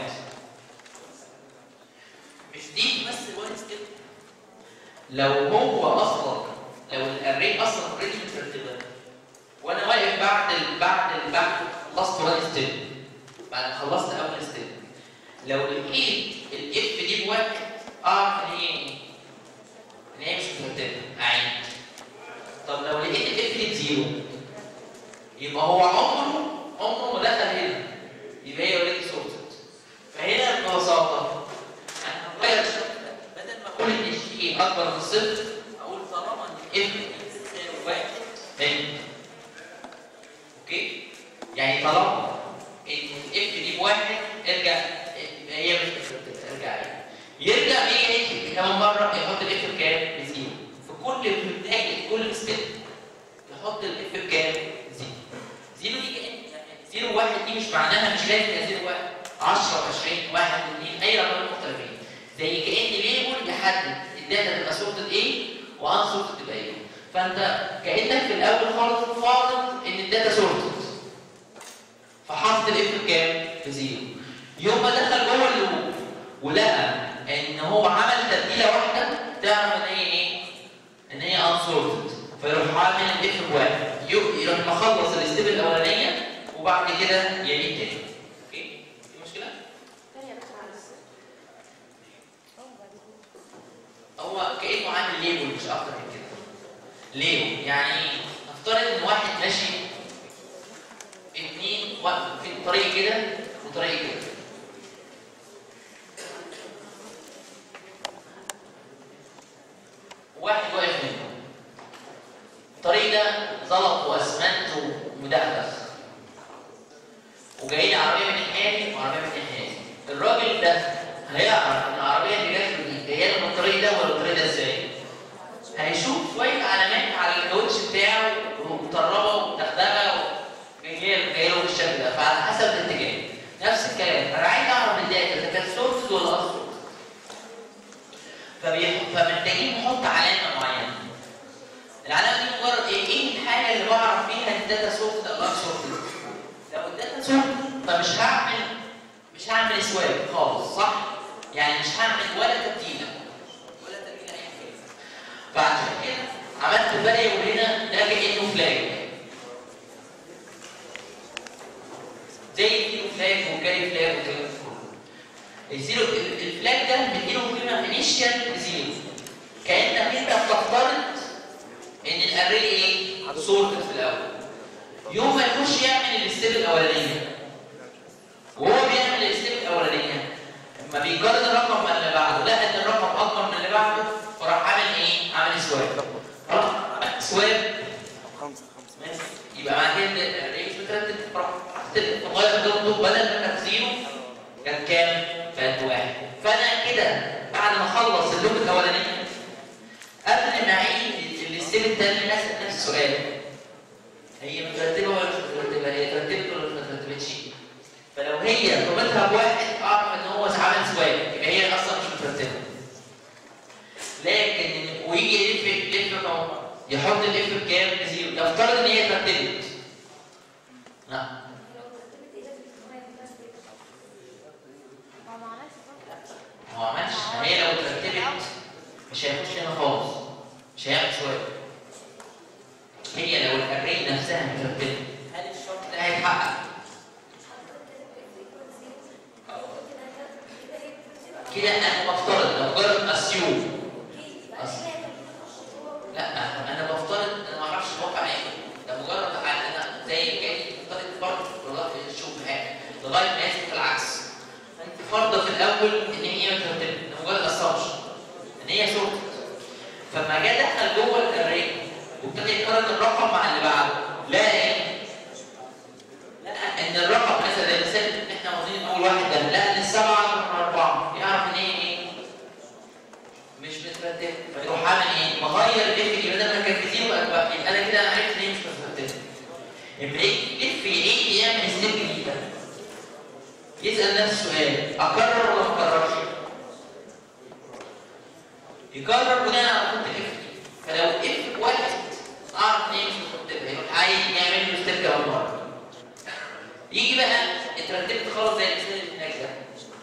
مش دي تمثل وان ستيب لو هو اصلا لو الاري اصلا اوريدي مترتبه وانا واقف بعد ال بعد ال بعد خلصت وان ستيب بعد ما خلصت اول ستيب لو لقيت الاف دي بواحد اعرف ان هي ايه؟ ان هي مش مترتبه اعيد طب لو لقيت الاف دي بزيرو يبقى هو عمره عمره ما دخل هنا يبقى هي اوريدي سورتد فهنا ببساطه انا هغير الشكل ده بدل ما اقول ان الشيء اكبر من صفر اقول طالما ان اف تساوي واحد هنا اوكي يعني طالما ان الاف دي بواحد ارجع يبقى هي مش مترتبة، ارجع هنا يرجع بيجي يجي كمان مره يحط الاف بكام؟ بزيرو في كل في بدايه كل ستيب يحط الاف بكام؟ زيرو زيرو دي كأن يعني زيرو واحد دي مش معناها مش لازم يبقى زيرو واحد 10 20 واحد اثنين اي رقمين مختلفين زي كأن ليبل يحدد الداتا تبقى سورتد ايه وان سورتد تبقى ايه فانت كأنك في الاول خالص فارض ان الداتا سورتد فحاطط الاف بكام؟ بزيرو يوم ما دخل جوه اللوب ولقى ان هو عمل تبديله واحده تعرف ان هي ايه؟ ان هي انسورتد فيروح عامل الاف بواحد يو- يروح مخلص الستيب الاولانيه وبعد كده يعيد تاني اوكي؟ في مشكله؟ تاني يا دكتور معلش هو كانه عامل ليبل مش اكتر من كده ليبل يعني نفترض ان واحد ماشي اتنين واقف في طريق كده وطريق كده واحد واقف هنا الطريق ده زلط واسمنت ومدغدغ وجاي لي عربيه من ناحيه وعربيه من ناحيه الراجل ده هيعرف ان العربيه اللي جات له دي جايه له من الطريق ده ولا الطريق ده ازاي؟ هيشوف شويه علامات على الكاوتش بتاعه ومطربه ومدغدغه جايه جايه له بالشكل ده فعلى حسب الاتجاه نفس الكلام انا عايز اعرف الداتا اذا كانت سورس ولا اسورس فبيح- فمحتاجين نحط علامه معينه العلامه دي مجرد ايه؟ ايه الحاجه اللي بعرف بيها ان الداتا سورس او نوت سورس؟ لو الداتا سورس فمش هعمل مش هعمل سواب خالص صح؟ يعني مش هعمل ولا تبديله ولا تبديله اي حاجه فعشان كده عملت فاريبل هنا ده كانه فلاج زي الزيرو فلاج والكاري فلاج والكلام ده كله الزيرو ال- الفلاج ده بنديله قيمه انيشال زيرو كانك انت بتفترض ان الاري ايه؟ سورتد في الاول يوم ما يخش يعمل الستيب الاولانيه وهو بيعمل الستيب الاولانيه لما بيقارن الرقم مع اللي بعده لقى ان الرقم اكبر من اللي بعده فراح عامل ايه؟ عامل سواب راح عمل سواب خمسة خمسة ماشي يبقى مع كده الري مش مترتب راح حطيت مغير درجته بدل ما كانت زيرو كانت كام؟ كانت واحد فانا كده بعد ما اخلص اللوب الاولانيه قبل ما اعيد الستيب الثاني اسال نفس السؤال هي مترتبه ولا مش مترتبه؟ هي ترتبت ولا ما ترتبتش؟ فلو هي قيمتها بواحد اعرف ان هو عمل سواب يبقى هي اصلا مش مترتبه لكن ويجي يلف يلف اهو يحط الاف بكام؟ بزيرو يفترض ان هي اترتبت لا هو ما عملش برضه. ما هو عملش ما هي لو اترتبت مش هيخش هنا خالص مش هيعمل سواب هي لو الاري نفسها مترتبه هل الشرط ده هيتحقق؟ كده انا بفترض لو مجرد اسيوم لا انا الاول ان هي مترتبه ده مجرد اسامبشن ان هي سورت فلما جه دخل جوه الاري وابتدى يقارن الرقم مع اللي بعده لقى ايه؟ لقى ان الرقم مثلا زي المثال اللي احنا واخدين اول واحد ده لقى ان السبعه اكبر من اربعه يعرف ان هي ايه؟ مش مترتبه فيروح عامل ايه؟ مغير الاف يبقى ده كان في زيرو بقى يبقى انا كده عرفت ان هي مش مترتبه يبقى ايه؟ يلف يعيد يعمل ستيب جديده يسال نفسه سؤال اكرر ولا ما اكررش؟ يكرر بناء على كنت اف فلو اف واحد اعرف ان هي مش مترتبه يبقى عايز يعمل له ستيب كمان مره يجي بقى اترتبت خالص زي المثال اللي هناك ده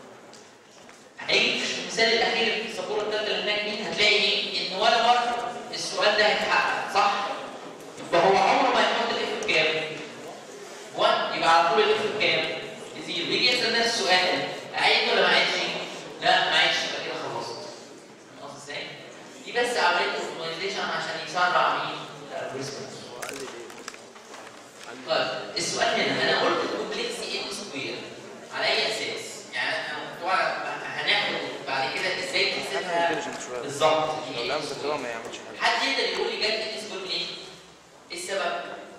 هيجي في المثال الاخير في السبوره الثالثه اللي هناك دي هتلاقي ايه ان ولا مره السؤال ده هيتحقق صح؟ يبقى هو عمره ما يحط الاف بكام؟ 1 يبقى على طول الاف بكام؟ زيرو يجي يسال نفسه السؤال اعيد ولا ما اعيدش؟ لا ما اعيدش يبقى كده خلصت فاهم قصدي ازاي؟ دي بس عمليه اوبتمايزيشن عشان يسرع مين؟ الالجوريزم طيب السؤال هنا انا قلت الكومبلكسي ان سكوير على اي اساس؟ يعني انا طبعا هناخد بعد كده ازاي تحسبها بالظبط لو لعب بالدراع ما يعملش حاجه حد يقدر يقول لي جت ان سكوير منين؟ ايه السبب؟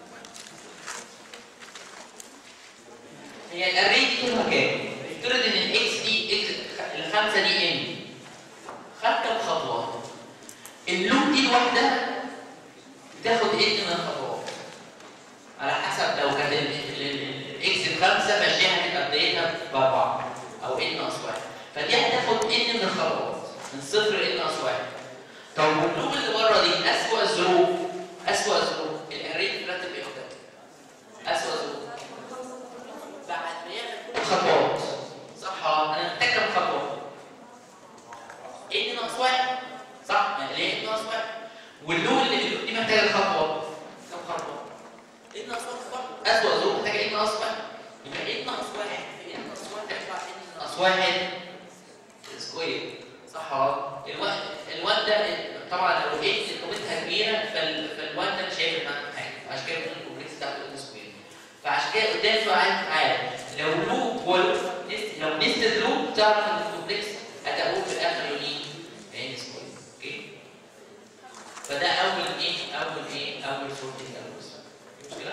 هي الاري دي طولها كام؟ افترض ان الاكس دي اكس الخمسه دي ان خدت كام خطوه؟ اللوب دي لوحدها بتاخد ان من الخطوات على حسب لو كانت الاكس بخمسه ماشيها هتبقى بدايتها باربعه او ان ناقص واحد فدي هتاخد ان من الخطوات من صفر ل ناقص واحد طب واللوب اللي بره دي اسوء الظروف اسوء الظروف الاري بترتب امتى؟ اسوء الظروف بعد ما ياخد كل الخطوات صح انا محتاج كام خطوه؟ ان ناقص واحد صح؟ ما ليه ان ناقص واحد واللوب اللي بيقول دي محتاجه خطوه كام خطوه؟ ان ناقص واحد برضه اسوء ظروف محتاجه ان ناقص واحد يبقى ان ناقص واحد في ان ناقص واحد هيطلع ان ناقص واحد سكوير صح اه الوقت الوقت ده طبعا لو اكس قيمتها كبيره فال... فالوقت ده مش هيفرق معاك في حاجه عشان كده بنقول الكومبلكس بتاعته ان سكوير فعشان كده قدام سؤال تعالى لو لوب هو نست- لو نستد لوب تعرف ان الكومبلكس هتقول في الاخر يونين ان سكوير اوكي فده اول ايه اول ايه اول سورتنج الجوريزم في مشكله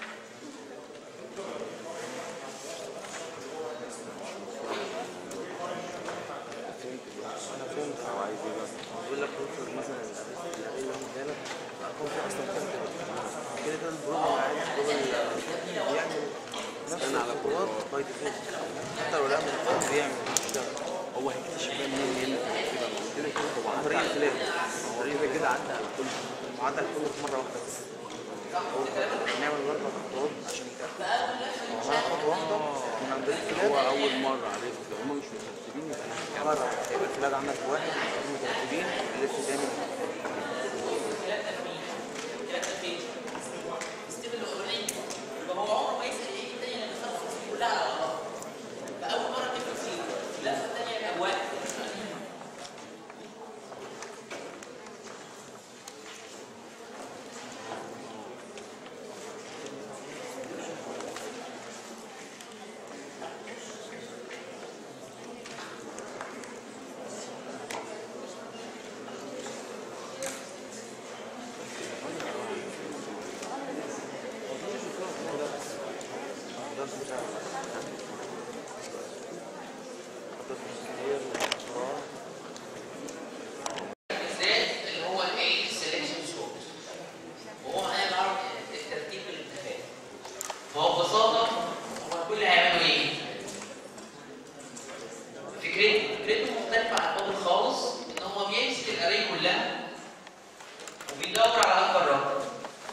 انا فهمت هو عايز ايه بس بيقول لك افرض مثلا الاري اللي قدامك الارقام فيه اصلا كام كده كده البروجرام عايز البروجرام بيعمل نفس الخطوات باي ديفولت حتى لو لعب الخط بيعمل بيشتغل هو هيكتشف بقى منين هنا يبقى كده كده هو عن طريق الكلام هو كده كده عدى على كل عدى على كل مره واحده بس هو نعمل اربع خطوات عشان يتاكد هو عمل خطوه واحده من عند الكلاب هو اول مره عليكم لو هم مش مترتبين يبقى انا مرة يبقى الكلاب عندك واحد مترتبين اللي دايما ستيب الاولاني يبقى هو عمره ما يسال ايه الثانيه لما خلص كلها على بعضها فاول مره تكتب زيرو اللفه الثانيه كان واحد الدرس بتاع الدرس الصغير والقراءة بالذات اللي هو الايه سelection sort وهو معناه بعرف الترتيب بالاتفاق فهو ببساطه هو كل اللي هيعملوا ايه؟ فكرته فكرته مختلفه عن البابل خالص ان هو بيمسك الاري كلها وبيدور على اكبر رقم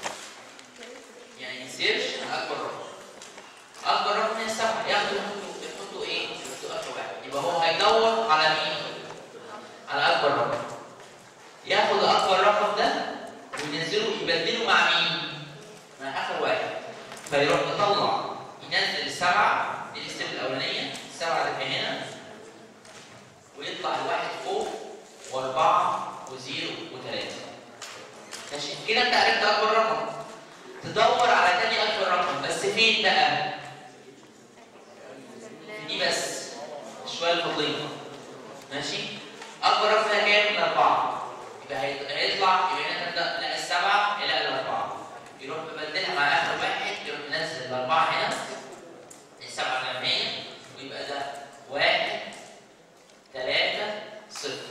يعني يسيرش على اكبر رقم اكبر رقم هي السبعه ياخدوا يحطوا يحطوا ايه؟ يحطوا اخر واحد يبقى هو هيدور على مين؟ على اكبر رقم ياخد اكبر رقم ده وينزله يبدله مع مين؟ مع اخر واحد فيروح يطلع ينزل السبعه دي الستيب الاولانيه السبعه اللي في هنا ويطلع الواحد فوق واربعه وزيرو وثلاثه ماشي كده انت عرفت اكبر رقم تدور على تاني اكبر رقم بس فين بقى؟ في دي بس مش الشويه الفضيه ماشي اكبر رقم فيها كام؟ الاربعه يبقى هي- هيطلع يبقى هنا نبدا لا السبعه لا الاربعه يروح مبدلها مع اخر واحد يروح منزل الاربعه هنا السبعه زي ما هي ويبقى ده واحد ثلاثة صفر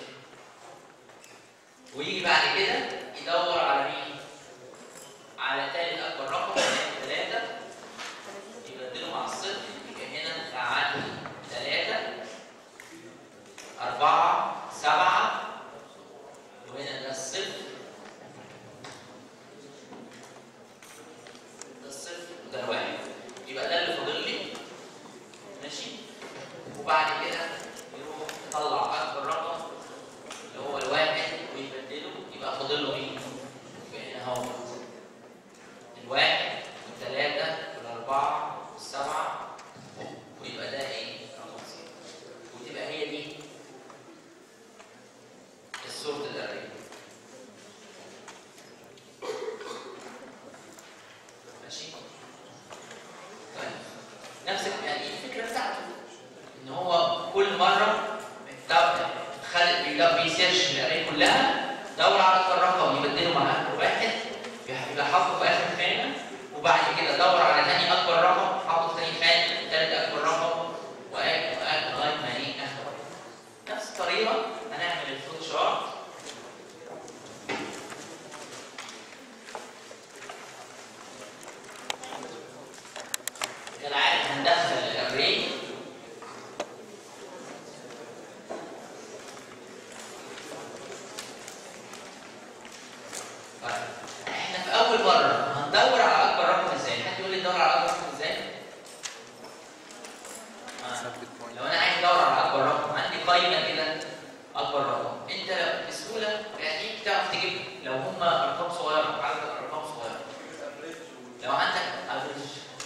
ويجي بعد كده يدور على مين؟ على تالت أكبر رقم اللي هي ثلاثة يبدله مع الصفر يبقى هنا عندي ثلاثة أربعة سبعة وهنا ده الصفر ده الصفر وده الواحد يبقى ده اللي فاضل لي ماشي وبعد كده يروح يطلع اكبر رقم اللي هو الواحد ويبدله يبقى فاضل له مين؟ يبقى هنا اهو الواحد والثلاثة والأربعة والسبعة ويبقى ده ايه؟ رقم صفر وتبقى هي دي الصورة الأرضية ماشي؟ طيب نفس يعني الفكرة بتاعته ان هو كل مره دور- خلق بيدور- بيسيرش الاري كلها دور على اكبر رقم يبدله مع اخر واحد يح- يبقى حاطه في اخر خانه وبعد كده دور على ثاني اكبر رقم حاطه في ثاني خانه ثالث اكبر رقم وآ- وآ- لغايه ما ايه اخر واحد نفس الطريقه هنعمل الفوتوشارت كالعاده هندخل الاري طيب احنا في اول مره هندور على اكبر رقم ازاي؟ حد يقول لي ندور على اكبر رقم ازاي؟ آه. لو انا عايز ادور على اكبر رقم عندي قائمه كده اكبر رقم انت بسهوله يعني تعرف تجيب لو هم ارقام صغيره عدد ارقام صغيره لو عندك افريج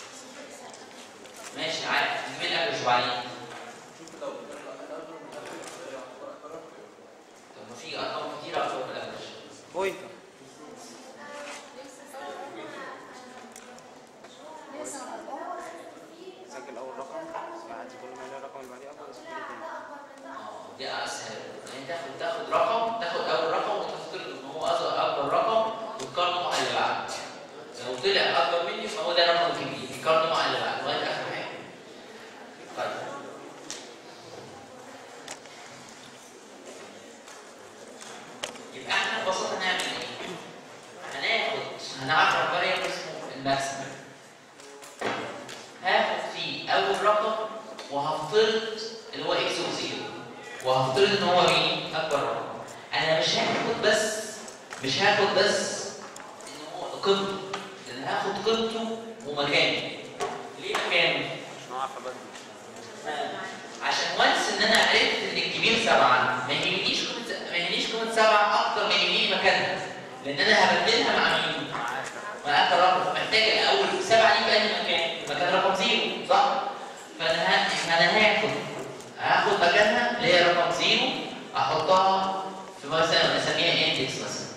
ماشي عارف نجيب الافريج وبعدين طب ما في ارقام كتيره اكبر من الافريج بوينتر سجل اول رقم بعد كل ما يلاقي الرقم اللي بعديه اكبر يسجل تاني دي اسهل يعني تاخد تاخد رقم تاخد اول رقم وتفترض ان هو اصغر اكبر رقم وتقارنه مع اللي بعده لو طلع اكبر مني فهو ده رقم كبير تقارنه مع اللي بعده لغايه اخر حاجه طيب يبقى احنا ببساطه هنعمل ايه؟ هناخد هنعرف فاريبل اسمه الماكسيمم هاخد فيه اول رقم وهفترض اللي هو اكس وزيرو وهفترض ان هو مين؟ اكبر رقم. انا مش هاخد بس مش هاخد بس ان هو قيمته لان هاخد قيمته ومكانه. ليه مكانه؟ عشان اعرف ابدل عشان وانس ان انا عرفت ان الكبير سبعه ما يهمنيش قيمه ما يهمنيش قيمه سبعه اكتر ما يهمني مكانها لان انا هبدلها مع مين؟ مع اخر رقم محتاج الاول سبعه دي في اي مكان؟ مكان رقم زيرو صح؟ فانا ه- انا هاخد هاخد مكانها اللي هي رقم زيرو احطها في مثلا اسميها اندكس مثلا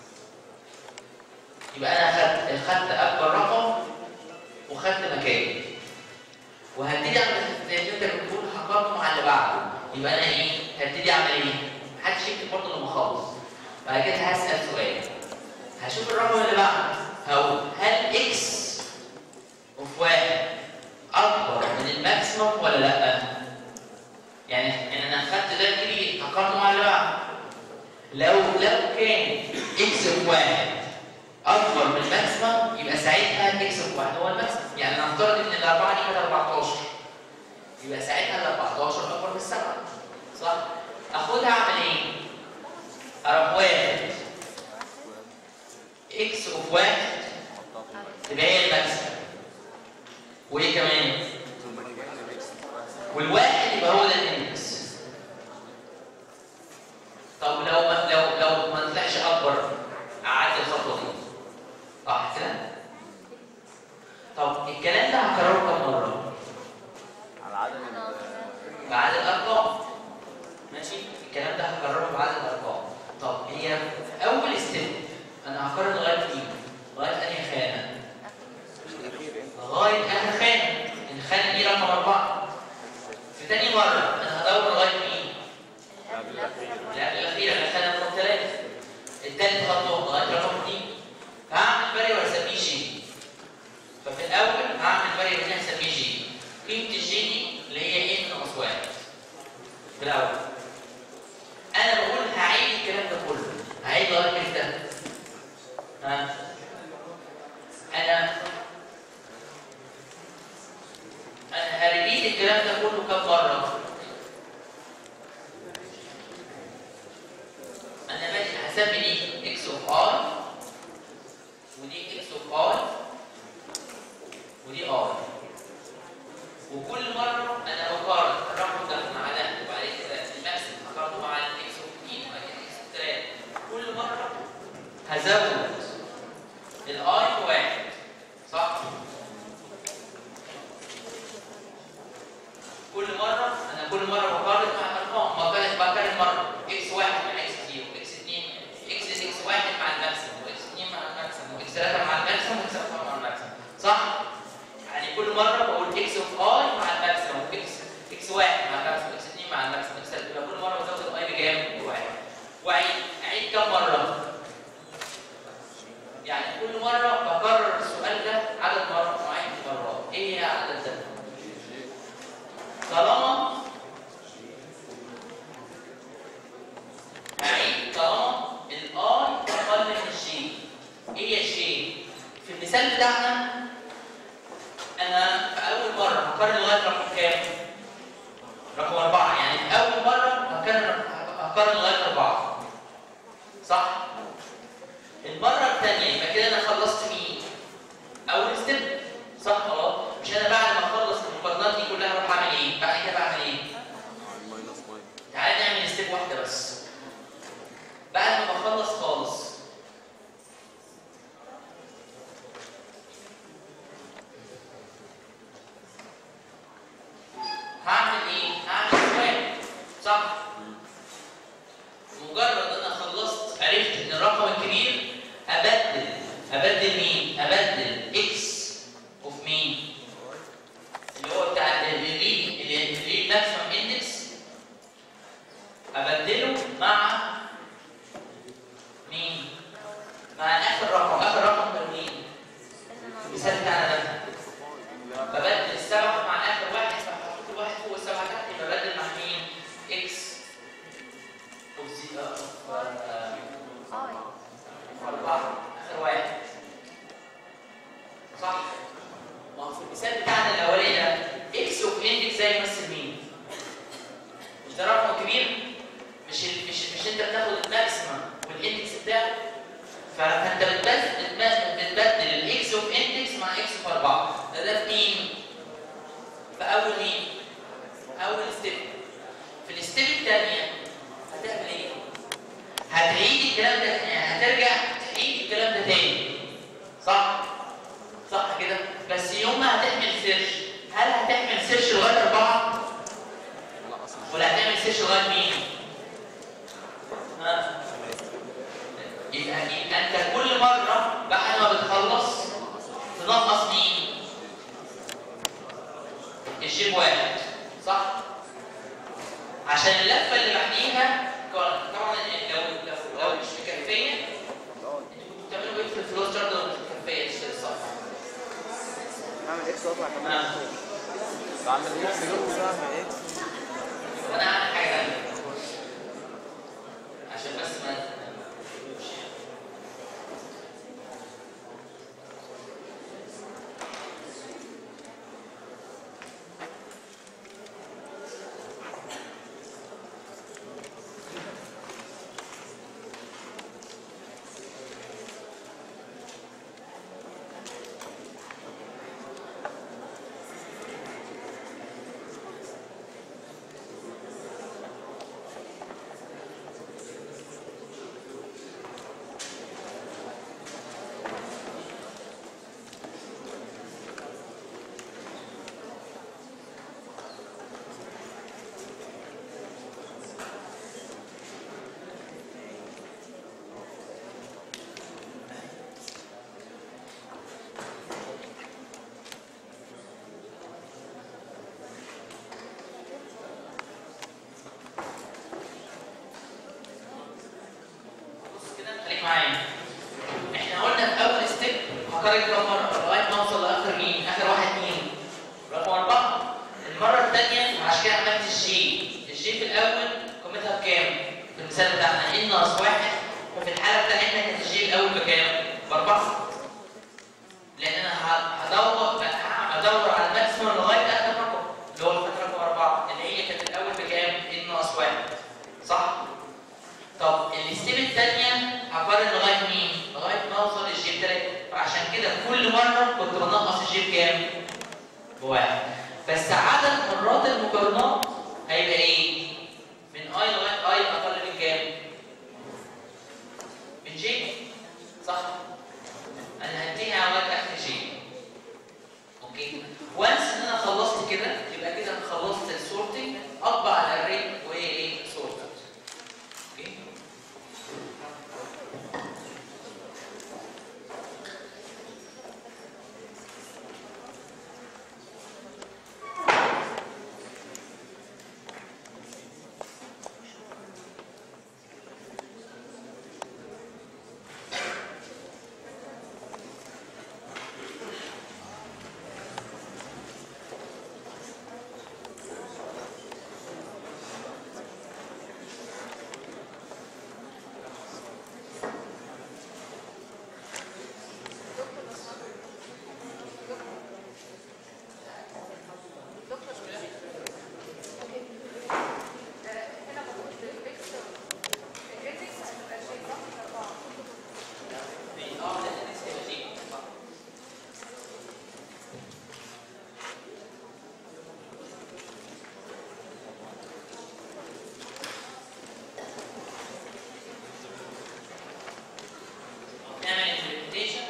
يبقى انا خدت خدت اكبر رقم وخدت مكانه وهبتدي اعمل زي ما انت بتقول هقارنه مع اللي بعده يبقى انا ايه؟ هبتدي اعمل ايه؟ محدش يكتب برضه لما اخلص بعد كده هسال سؤال هشوف الرقم اللي بعده هقول هل اكس اوف واحد اكبر من الماكسيموم ولا لا؟ يعني يعني انا خدت ده كبير هقارنه مع اللي بعده لو لو كان اكس اوف واحد اكبر من الماكسيمم يبقى ساعتها اكس اوف واحد هو الماكسيمم يعني نفترض ان الاربعه دي كانت 14 يبقى ساعتها ال 14 اكبر من السبعه صح؟ اخدها اعمل ايه؟ اروح واحد اكس اوف واحد تبقى هي الماكسيمم وايه كمان؟ والواحد يبقى هو ده الاندكس طب لو ما لو لو ما طلعش اكبر اعدي الخطوه دي صح كده؟ طب الكلام ده هكرره كم مره؟ على عدد ال- بعدد الارقام ماشي الكلام ده هكرره بعدد الارقام طب هي في اول ستيب انا هكرر لغايه مين؟ لغايه انهي خانه؟ لغايه اخر خانه الخانه دي رقم اربعه في تاني مره انا هدور واسميه جي ففي الاول هعمل فاريبل هنا هسميه جي قيمه الجي دي اللي هي ايه ناقص واحد في الاول انا بقول هعيد الكلام ده كله هعيد لغايه امتى؟ ها انا انا هريبيت الكلام ده كله كم مره؟ انا ماشي هسمي دي اكس اوف ار ودي اكس اوف ار ودي ار وكل مره انا بقارن الرقم ده مع ده وبعد كده الماكسيم هقارنه مع الاكس اوف 2 وبعد كده اكس اوف 3 كل مره هزود الاي بواحد صح؟ كل مره انا كل مره بقارن مع الارقام بقارن بقارن مره اكس واحد مع اكس 0 اكس 2 اكس اكس واحد مع الماكسيموم واكس 2 مع الماكسيموم واكس 3 مع الماكسيموم واكس 4 مع الماكسيموم صح؟ يعني كل مره بقول اكس اوف اي مع الماكسيموم اكس اكس واحد مع الماكسيموم اكس 2 مع الماكسيموم اكس 3 يبقى كل مره بزود الاي بكام؟ بواحد واعيد اعيد كم مره؟ يعني كل مره بكرر السؤال ده عدد مرات معين من المرات ايه هي عدد ده؟ طالما هعيد طالما الاي اقل من الجي ايه هي الجي؟ في المثال بتاعنا انا في اول مره هقارن لغايه رقم كام؟ رقم اربعه يعني في اول مره هقارن هقارن لغايه اربعه صح؟ المره الثانيه يبقى كده انا خلصت مين؟ اول ستيب صح خلاص؟ مش انا بعد ما اخلص المقارنات دي كلها اروح اعمل ايه؟ بعد كده بعمل ايه؟ ماينس ماينس تعالى نعمل ستيب واحده بس بعد ما بخلص خالص هعمل ايه؟ هعمل سؤال صح؟ مجرد انا خلصت عرفت ان الرقم الكبير ابدل ابدل مين؟ ابدل اكس اوف مين؟ اللي هو بتاع الليد الليد ماكسيمم اندكس ابدله مع مين؟ مع اخر رقم، اخر رقم كان مين؟ المثال بتاعنا ده ببدل السبعه مع اخر واحد فهحط الواحد فوق السبعه تحت يبقى ببدل مع مين؟ اكس اوف زي اوف اي اربعه اخر واحد صح؟ ما هو في المثال بتاعنا الاولاني ده اكس اوف اندكس ده يمثل مين؟ مش ده رقم كبير؟ مش ال- مش مش انت بتاخد الماكسيمم والاندكس بتاعه فانت بتبدل بتبدل بتبدل الاكس اوف اندكس مع اكس اوف 4 ده ده في مين؟ في اول مين؟ اول ستيب في الستيب الثانيه هتعمل ايه؟ هتعيد الكلام ده يعني هترجع تعيد الكلام ده تاني صح؟ صح كده؟ بس يوم ما هتعمل سيرش هل هتعمل سيرش لغايه اربعه؟ لا اصلا ولا هتعمل سيرش لغايه مين؟ ها؟ يبقى يبقى انت كل مره بعد ما بتخلص تنقص مين؟ الجيب واحد صح؟ عشان اللفه اللي بعديها طبعا لو لو لو مش مكفيه انتوا كنتوا بتعملوا ايه في الفلوس شارت لو مش مكفيه تشتري الصفحه؟ اعمل اكس واطلع كمان ها؟ بعمل اكس لوكس بعمل اكس انا هعمل حاجه ثانيه عشان بس ما هختار كم مره لغايه ما اوصل لاخر مين اخر واحد مين رقم اربعه المره الثانيه عشان كده عملت الجي الجي في الاول قيمتها بكام في المثال بتاعنا ان ناقص واحد وفي الحاله بتاعتنا كانت الجي الاول بكام باربعه لان انا ه- هدور هدور على الماكسيمم لغايه اخر رقم اللي هو الفتره رقم اربعه اللي هي كانت الاول بكام ان ناقص واحد صح طب الستيب الثانيه هقارن لغايه مين؟ لغايه ما اوصل للجيب 3 فعشان كده كل مره كنت بنقص الجيب كام؟ بواحد بس عدد مرات المقارنات هيبقى ايه؟ من اي لغايه اي اقل من كام؟ من جي صح؟ انا هنتهي على لغايه اخر جي اوكي؟ وانس ان انا خلصت كده يبقى كده انا خلصت السورتنج اطبع على الري وهي ايه؟ سورتد اوكي؟ اه ده لسه جي صح نعمل implementation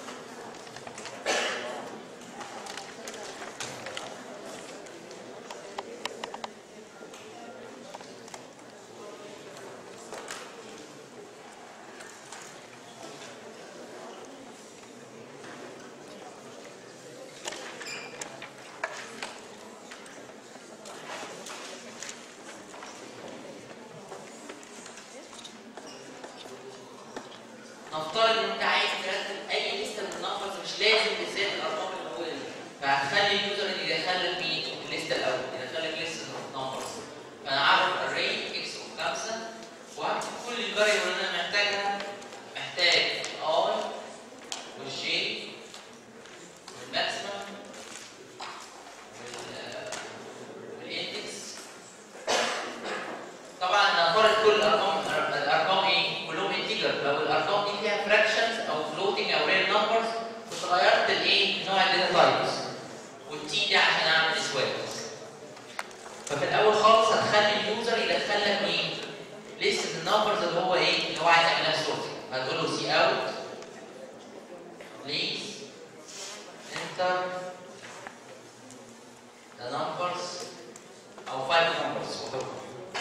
نفترض ان انت عايز ترتب اي لسته من النمبرز مش لازم بالذات الارقام اللي موجوده دي فهتخلي اليوزر ان يدخل لك مين الليسته الاول يدخل لك لسته نمبرز فانا عارف الري اكس وخمسه وهكتب كل الفاريبل اللي انا محتاجها محتاج اي والجي والماكسيمم وال- والاندكس طبعا انا هفرض كل الارقام الارقام ايه؟ كلهم انتجر لو الارقام دي فيها فراكشنز او فلوتنج او ريل نمبرز كنت غيرت الايه؟ نوع الداتا تايبس والتي دي عشان اعمل اسوات ففي الاول خالص هتخلي اليوزر يدخل لك مين؟ ليست النمبرز اللي هو ايه؟ اللي هو عايز يعملها سورتنج هتقول له سي اوت بليز انتر the numbers او five numbers whatever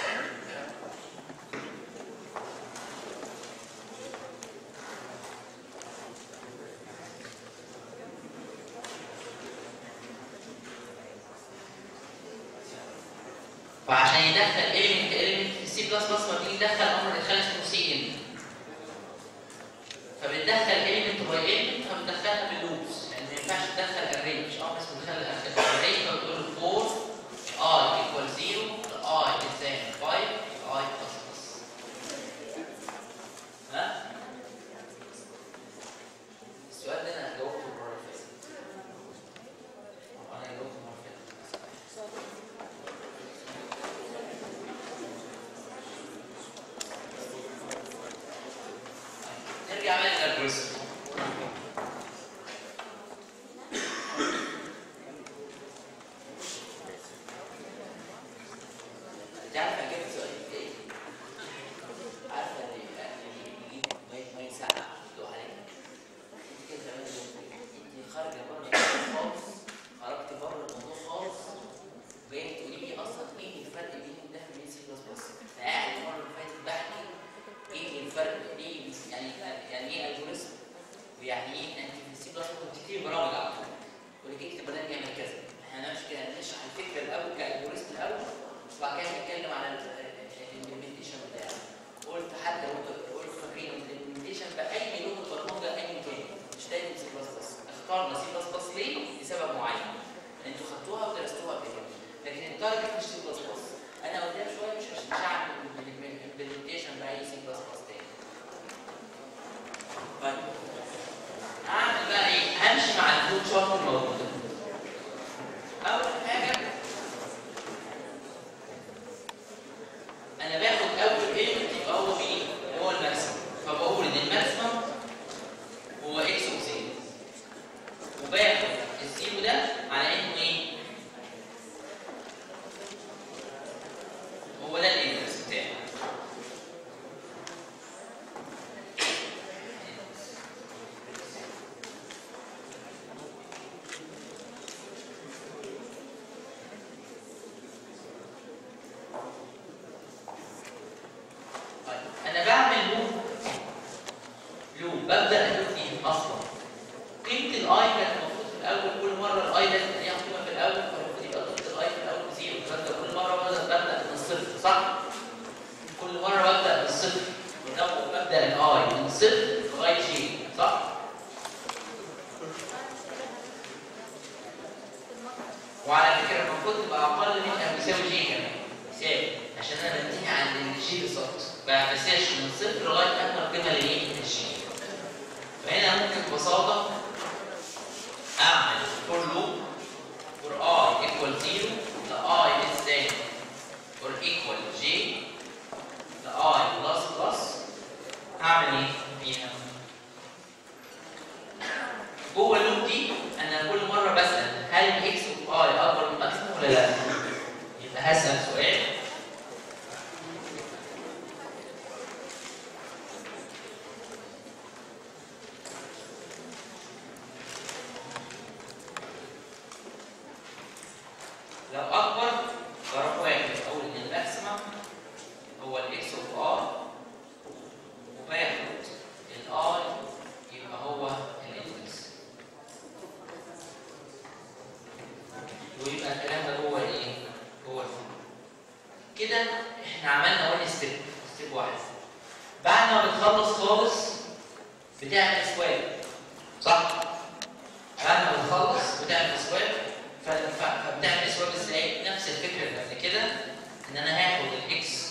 فعشان يدخل element element في السي بلس بلس لما بيجي يدخل امر ادخال اسمه سي ان فبتدخل element باي element فبتدخلها باللوبس يعني ما ينفعش تدخل array مش اه بس بتدخل array فبتقول له 4 i equal 0 i is then 5 i plus plus ها؟ السؤال ده انا جاوبته المره اللي فاتت انا جاوبته المره اللي فاتت نرجع بقى للالجوريزم انت عارفه جبت سؤال ايه؟ عارفه اللي اللي بيجيب ميه ميه ساقعه له عليك انت كده زمان انت خارجه بره الموضوع خالص خرجت بره الموضوع خالص وجايه تقولي لي اصلا ايه الفرق بين ده وبين سي بلس بلس؟ قاعد المره اللي فاتت بحكي ايه الفرق ايه يعني يعني ايه الجوريزم ويعني ايه انت في السي بلس بلس بتكتبي برامج على طول يقول لك اكتب برنامج يعمل كذا احنا هنمشي كده نشرح الفكره الاول كالجوريزم الاول وبعد كده نتكلم على الامبلمنتيشن بتاعه حتى لو انت قلت فاكرين الامبلمنتيشن باي لغه برمجه اي كان مش لازم سي بلس بلس التارجت مش سي بلس بلس انا قدام شويه مش مش هعمل امبلمنتيشن باي سي بلس بلس تاني طيب هعمل بقى ايه؟ همشي مع الفلوت شارت الموجوده اول حاجه انا باخد اول ايلمنت يبقى هو مين؟ هو الماكسيمم فبقول ان الماكسيمم هو اكس وزيرو وباخد الزيرو ده على انه ايه؟ هو ده الانفرس بتاعي طيب انا بعمل لوب لوب ببدا الوب فيه اصلا قيمه الاي كانت المفروض في الاول كل مره الاي لازم يبقى ليها قيمه في الاول فالمفروض يبقى قيمه الاي في الاول بزيرو فانت كل مره ببدا ببدا من الصفر صح؟ كل مره ببدا من الصفر من اول ببدا الاي من صفر لغايه جي صح؟ وعلى فكره المفروض تبقى اقل من او يساوي جي كمان يساوي عشان انا بنتهي عند الجي بالظبط ما بساش من صفر لغايه اكبر قيمه لايه؟ للجي فهنا ممكن ببساطه اعمل فور لوب for i equal 0 ل i less than or equal j ل i plus plus هعمل ايه فيها؟ جوه اللوب دي انا كل مره بسال هل الاكس اوف i اكبر من الماكسيموم ولا لا؟ يبقى هسال سؤال لو اكبر ضرب واحد اقول ان الماكسيمم هو الاكس اوف ار وباخد الاي يبقى هو الانفكس ويبقى الكلام ده هو ايه؟ هو الفلو كده احنا عملنا وان ستيب ستيب واحد بعد ما بتخلص خالص بتعمل سواب صح؟ بعد ما بتخلص بتعمل سواب ف- ف- فبتعمل سواب ازاي؟ نفس الفكره اللي قبل كده ان انا هاخد الاكس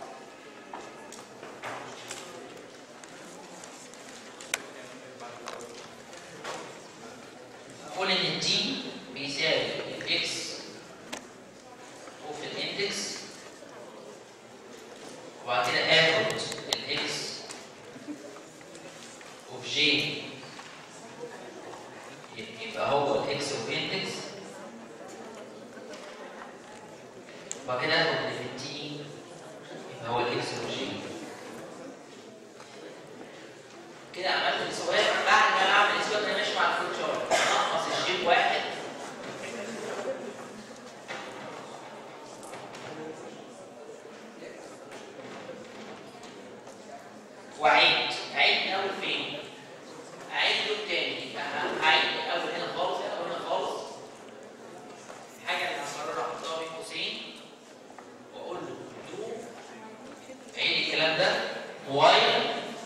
اقول ان التي بيساوي الاكس وفي الاندكس وبعد كده اخد الاكس وفي جي يبقى هو الاكس اوف اندكس وبعد كده اخد اللي في التي يبقى هو الاكس اوف جي كده عملت السؤال بعد ما انا اعمل السؤال ده ماشي مع الفلوت شارت نقص الجي واحد واعيد اعيد من اول فين؟ اعيد لوب تاني يبقى هعيد من اول هنا خالص هنا اول هنا خالص حاجه انا هقررها احطها بين قوسين واقول له لوب عيد الكلام ده وايل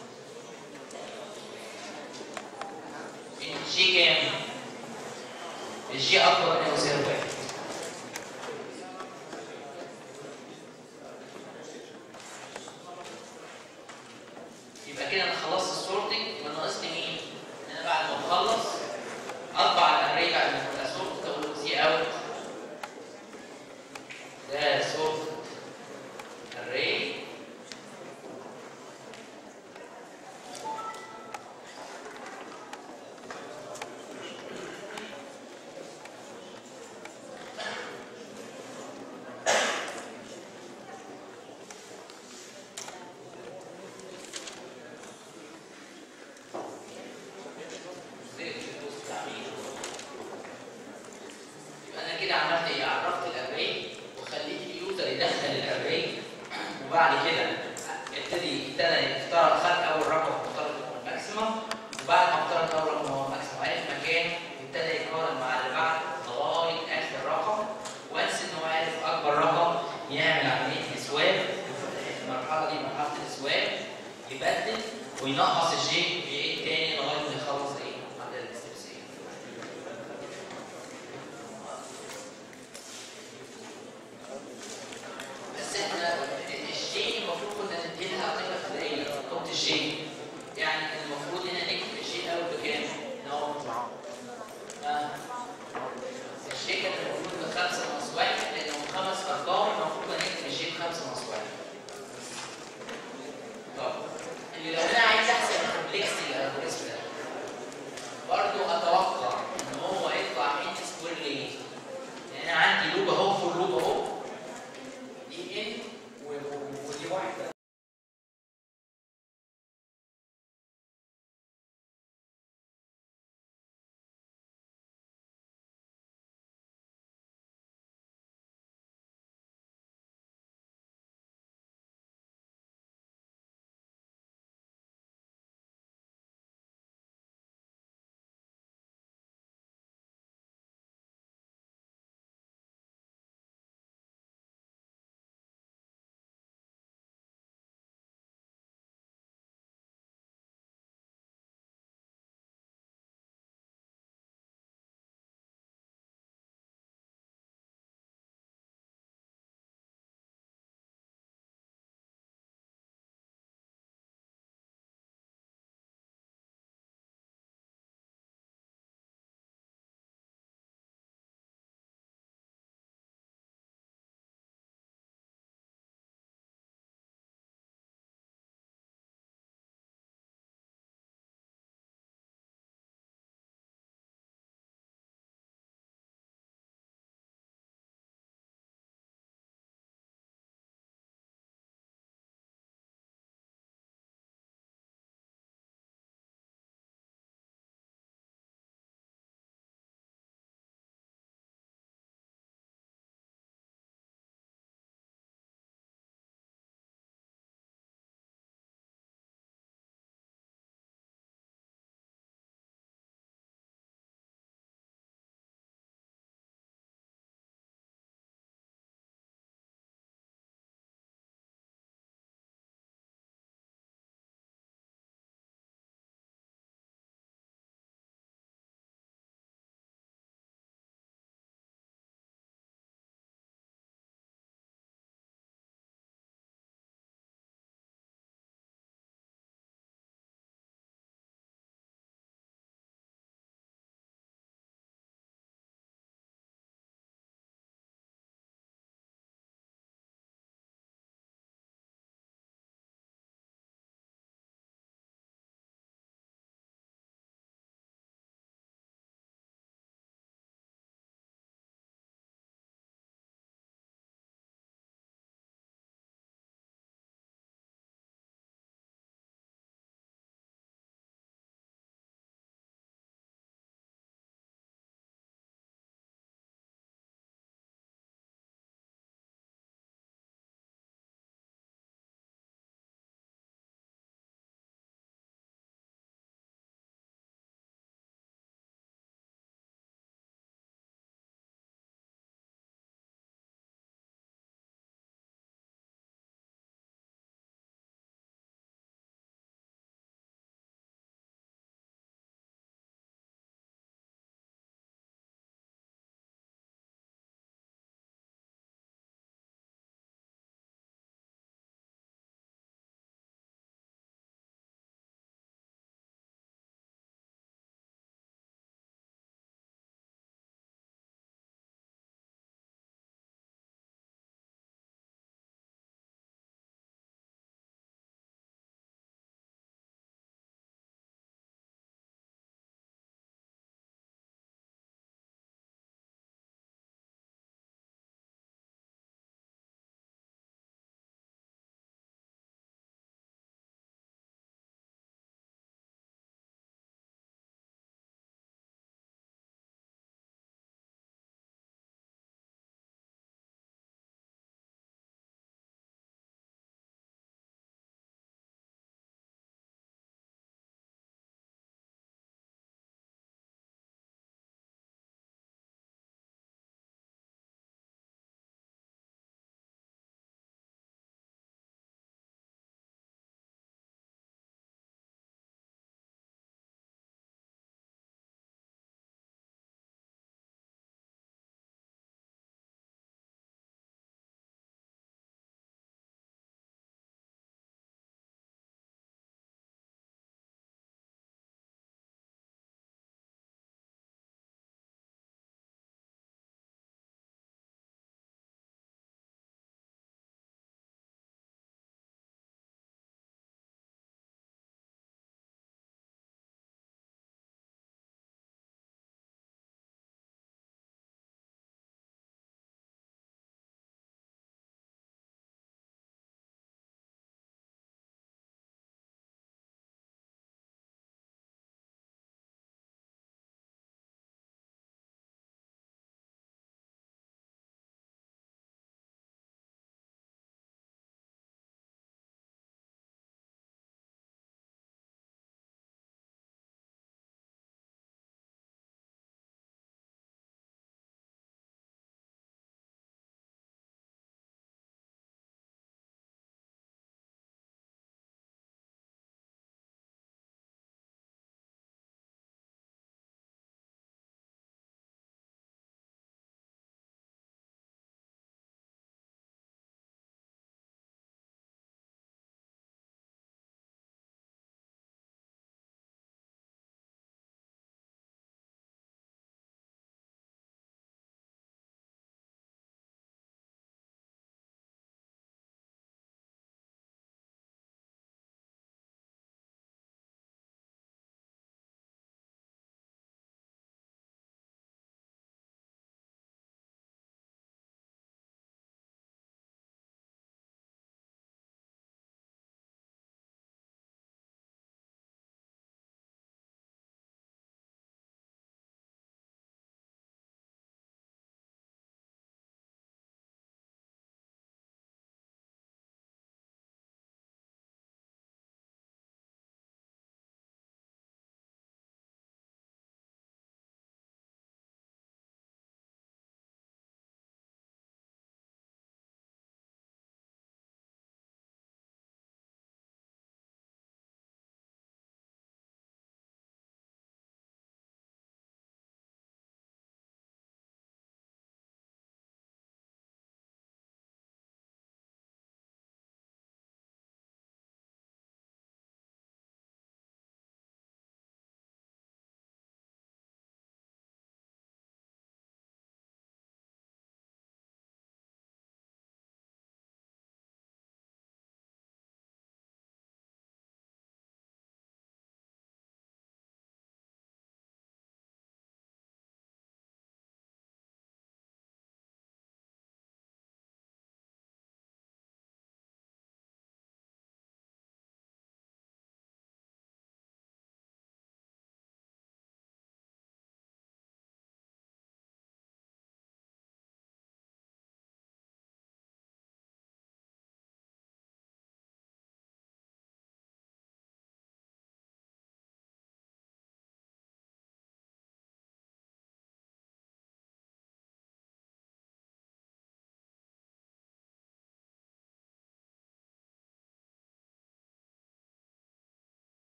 الجي كام؟ الجي اكبر من او يساوي واحد يبقى كده انا خلصت السورتنج يبقى ناقصني مين؟ ان انا بعد ما اخلص اطبع الاري بعد ما تبقى سورت اقول سي اوت ده سورت اري زي البوست العميل يبقى انا كده عملت ايه؟ عرفت الاري وخليت اليوزر يدخل الاري وبعد كده ابتدي ابتدى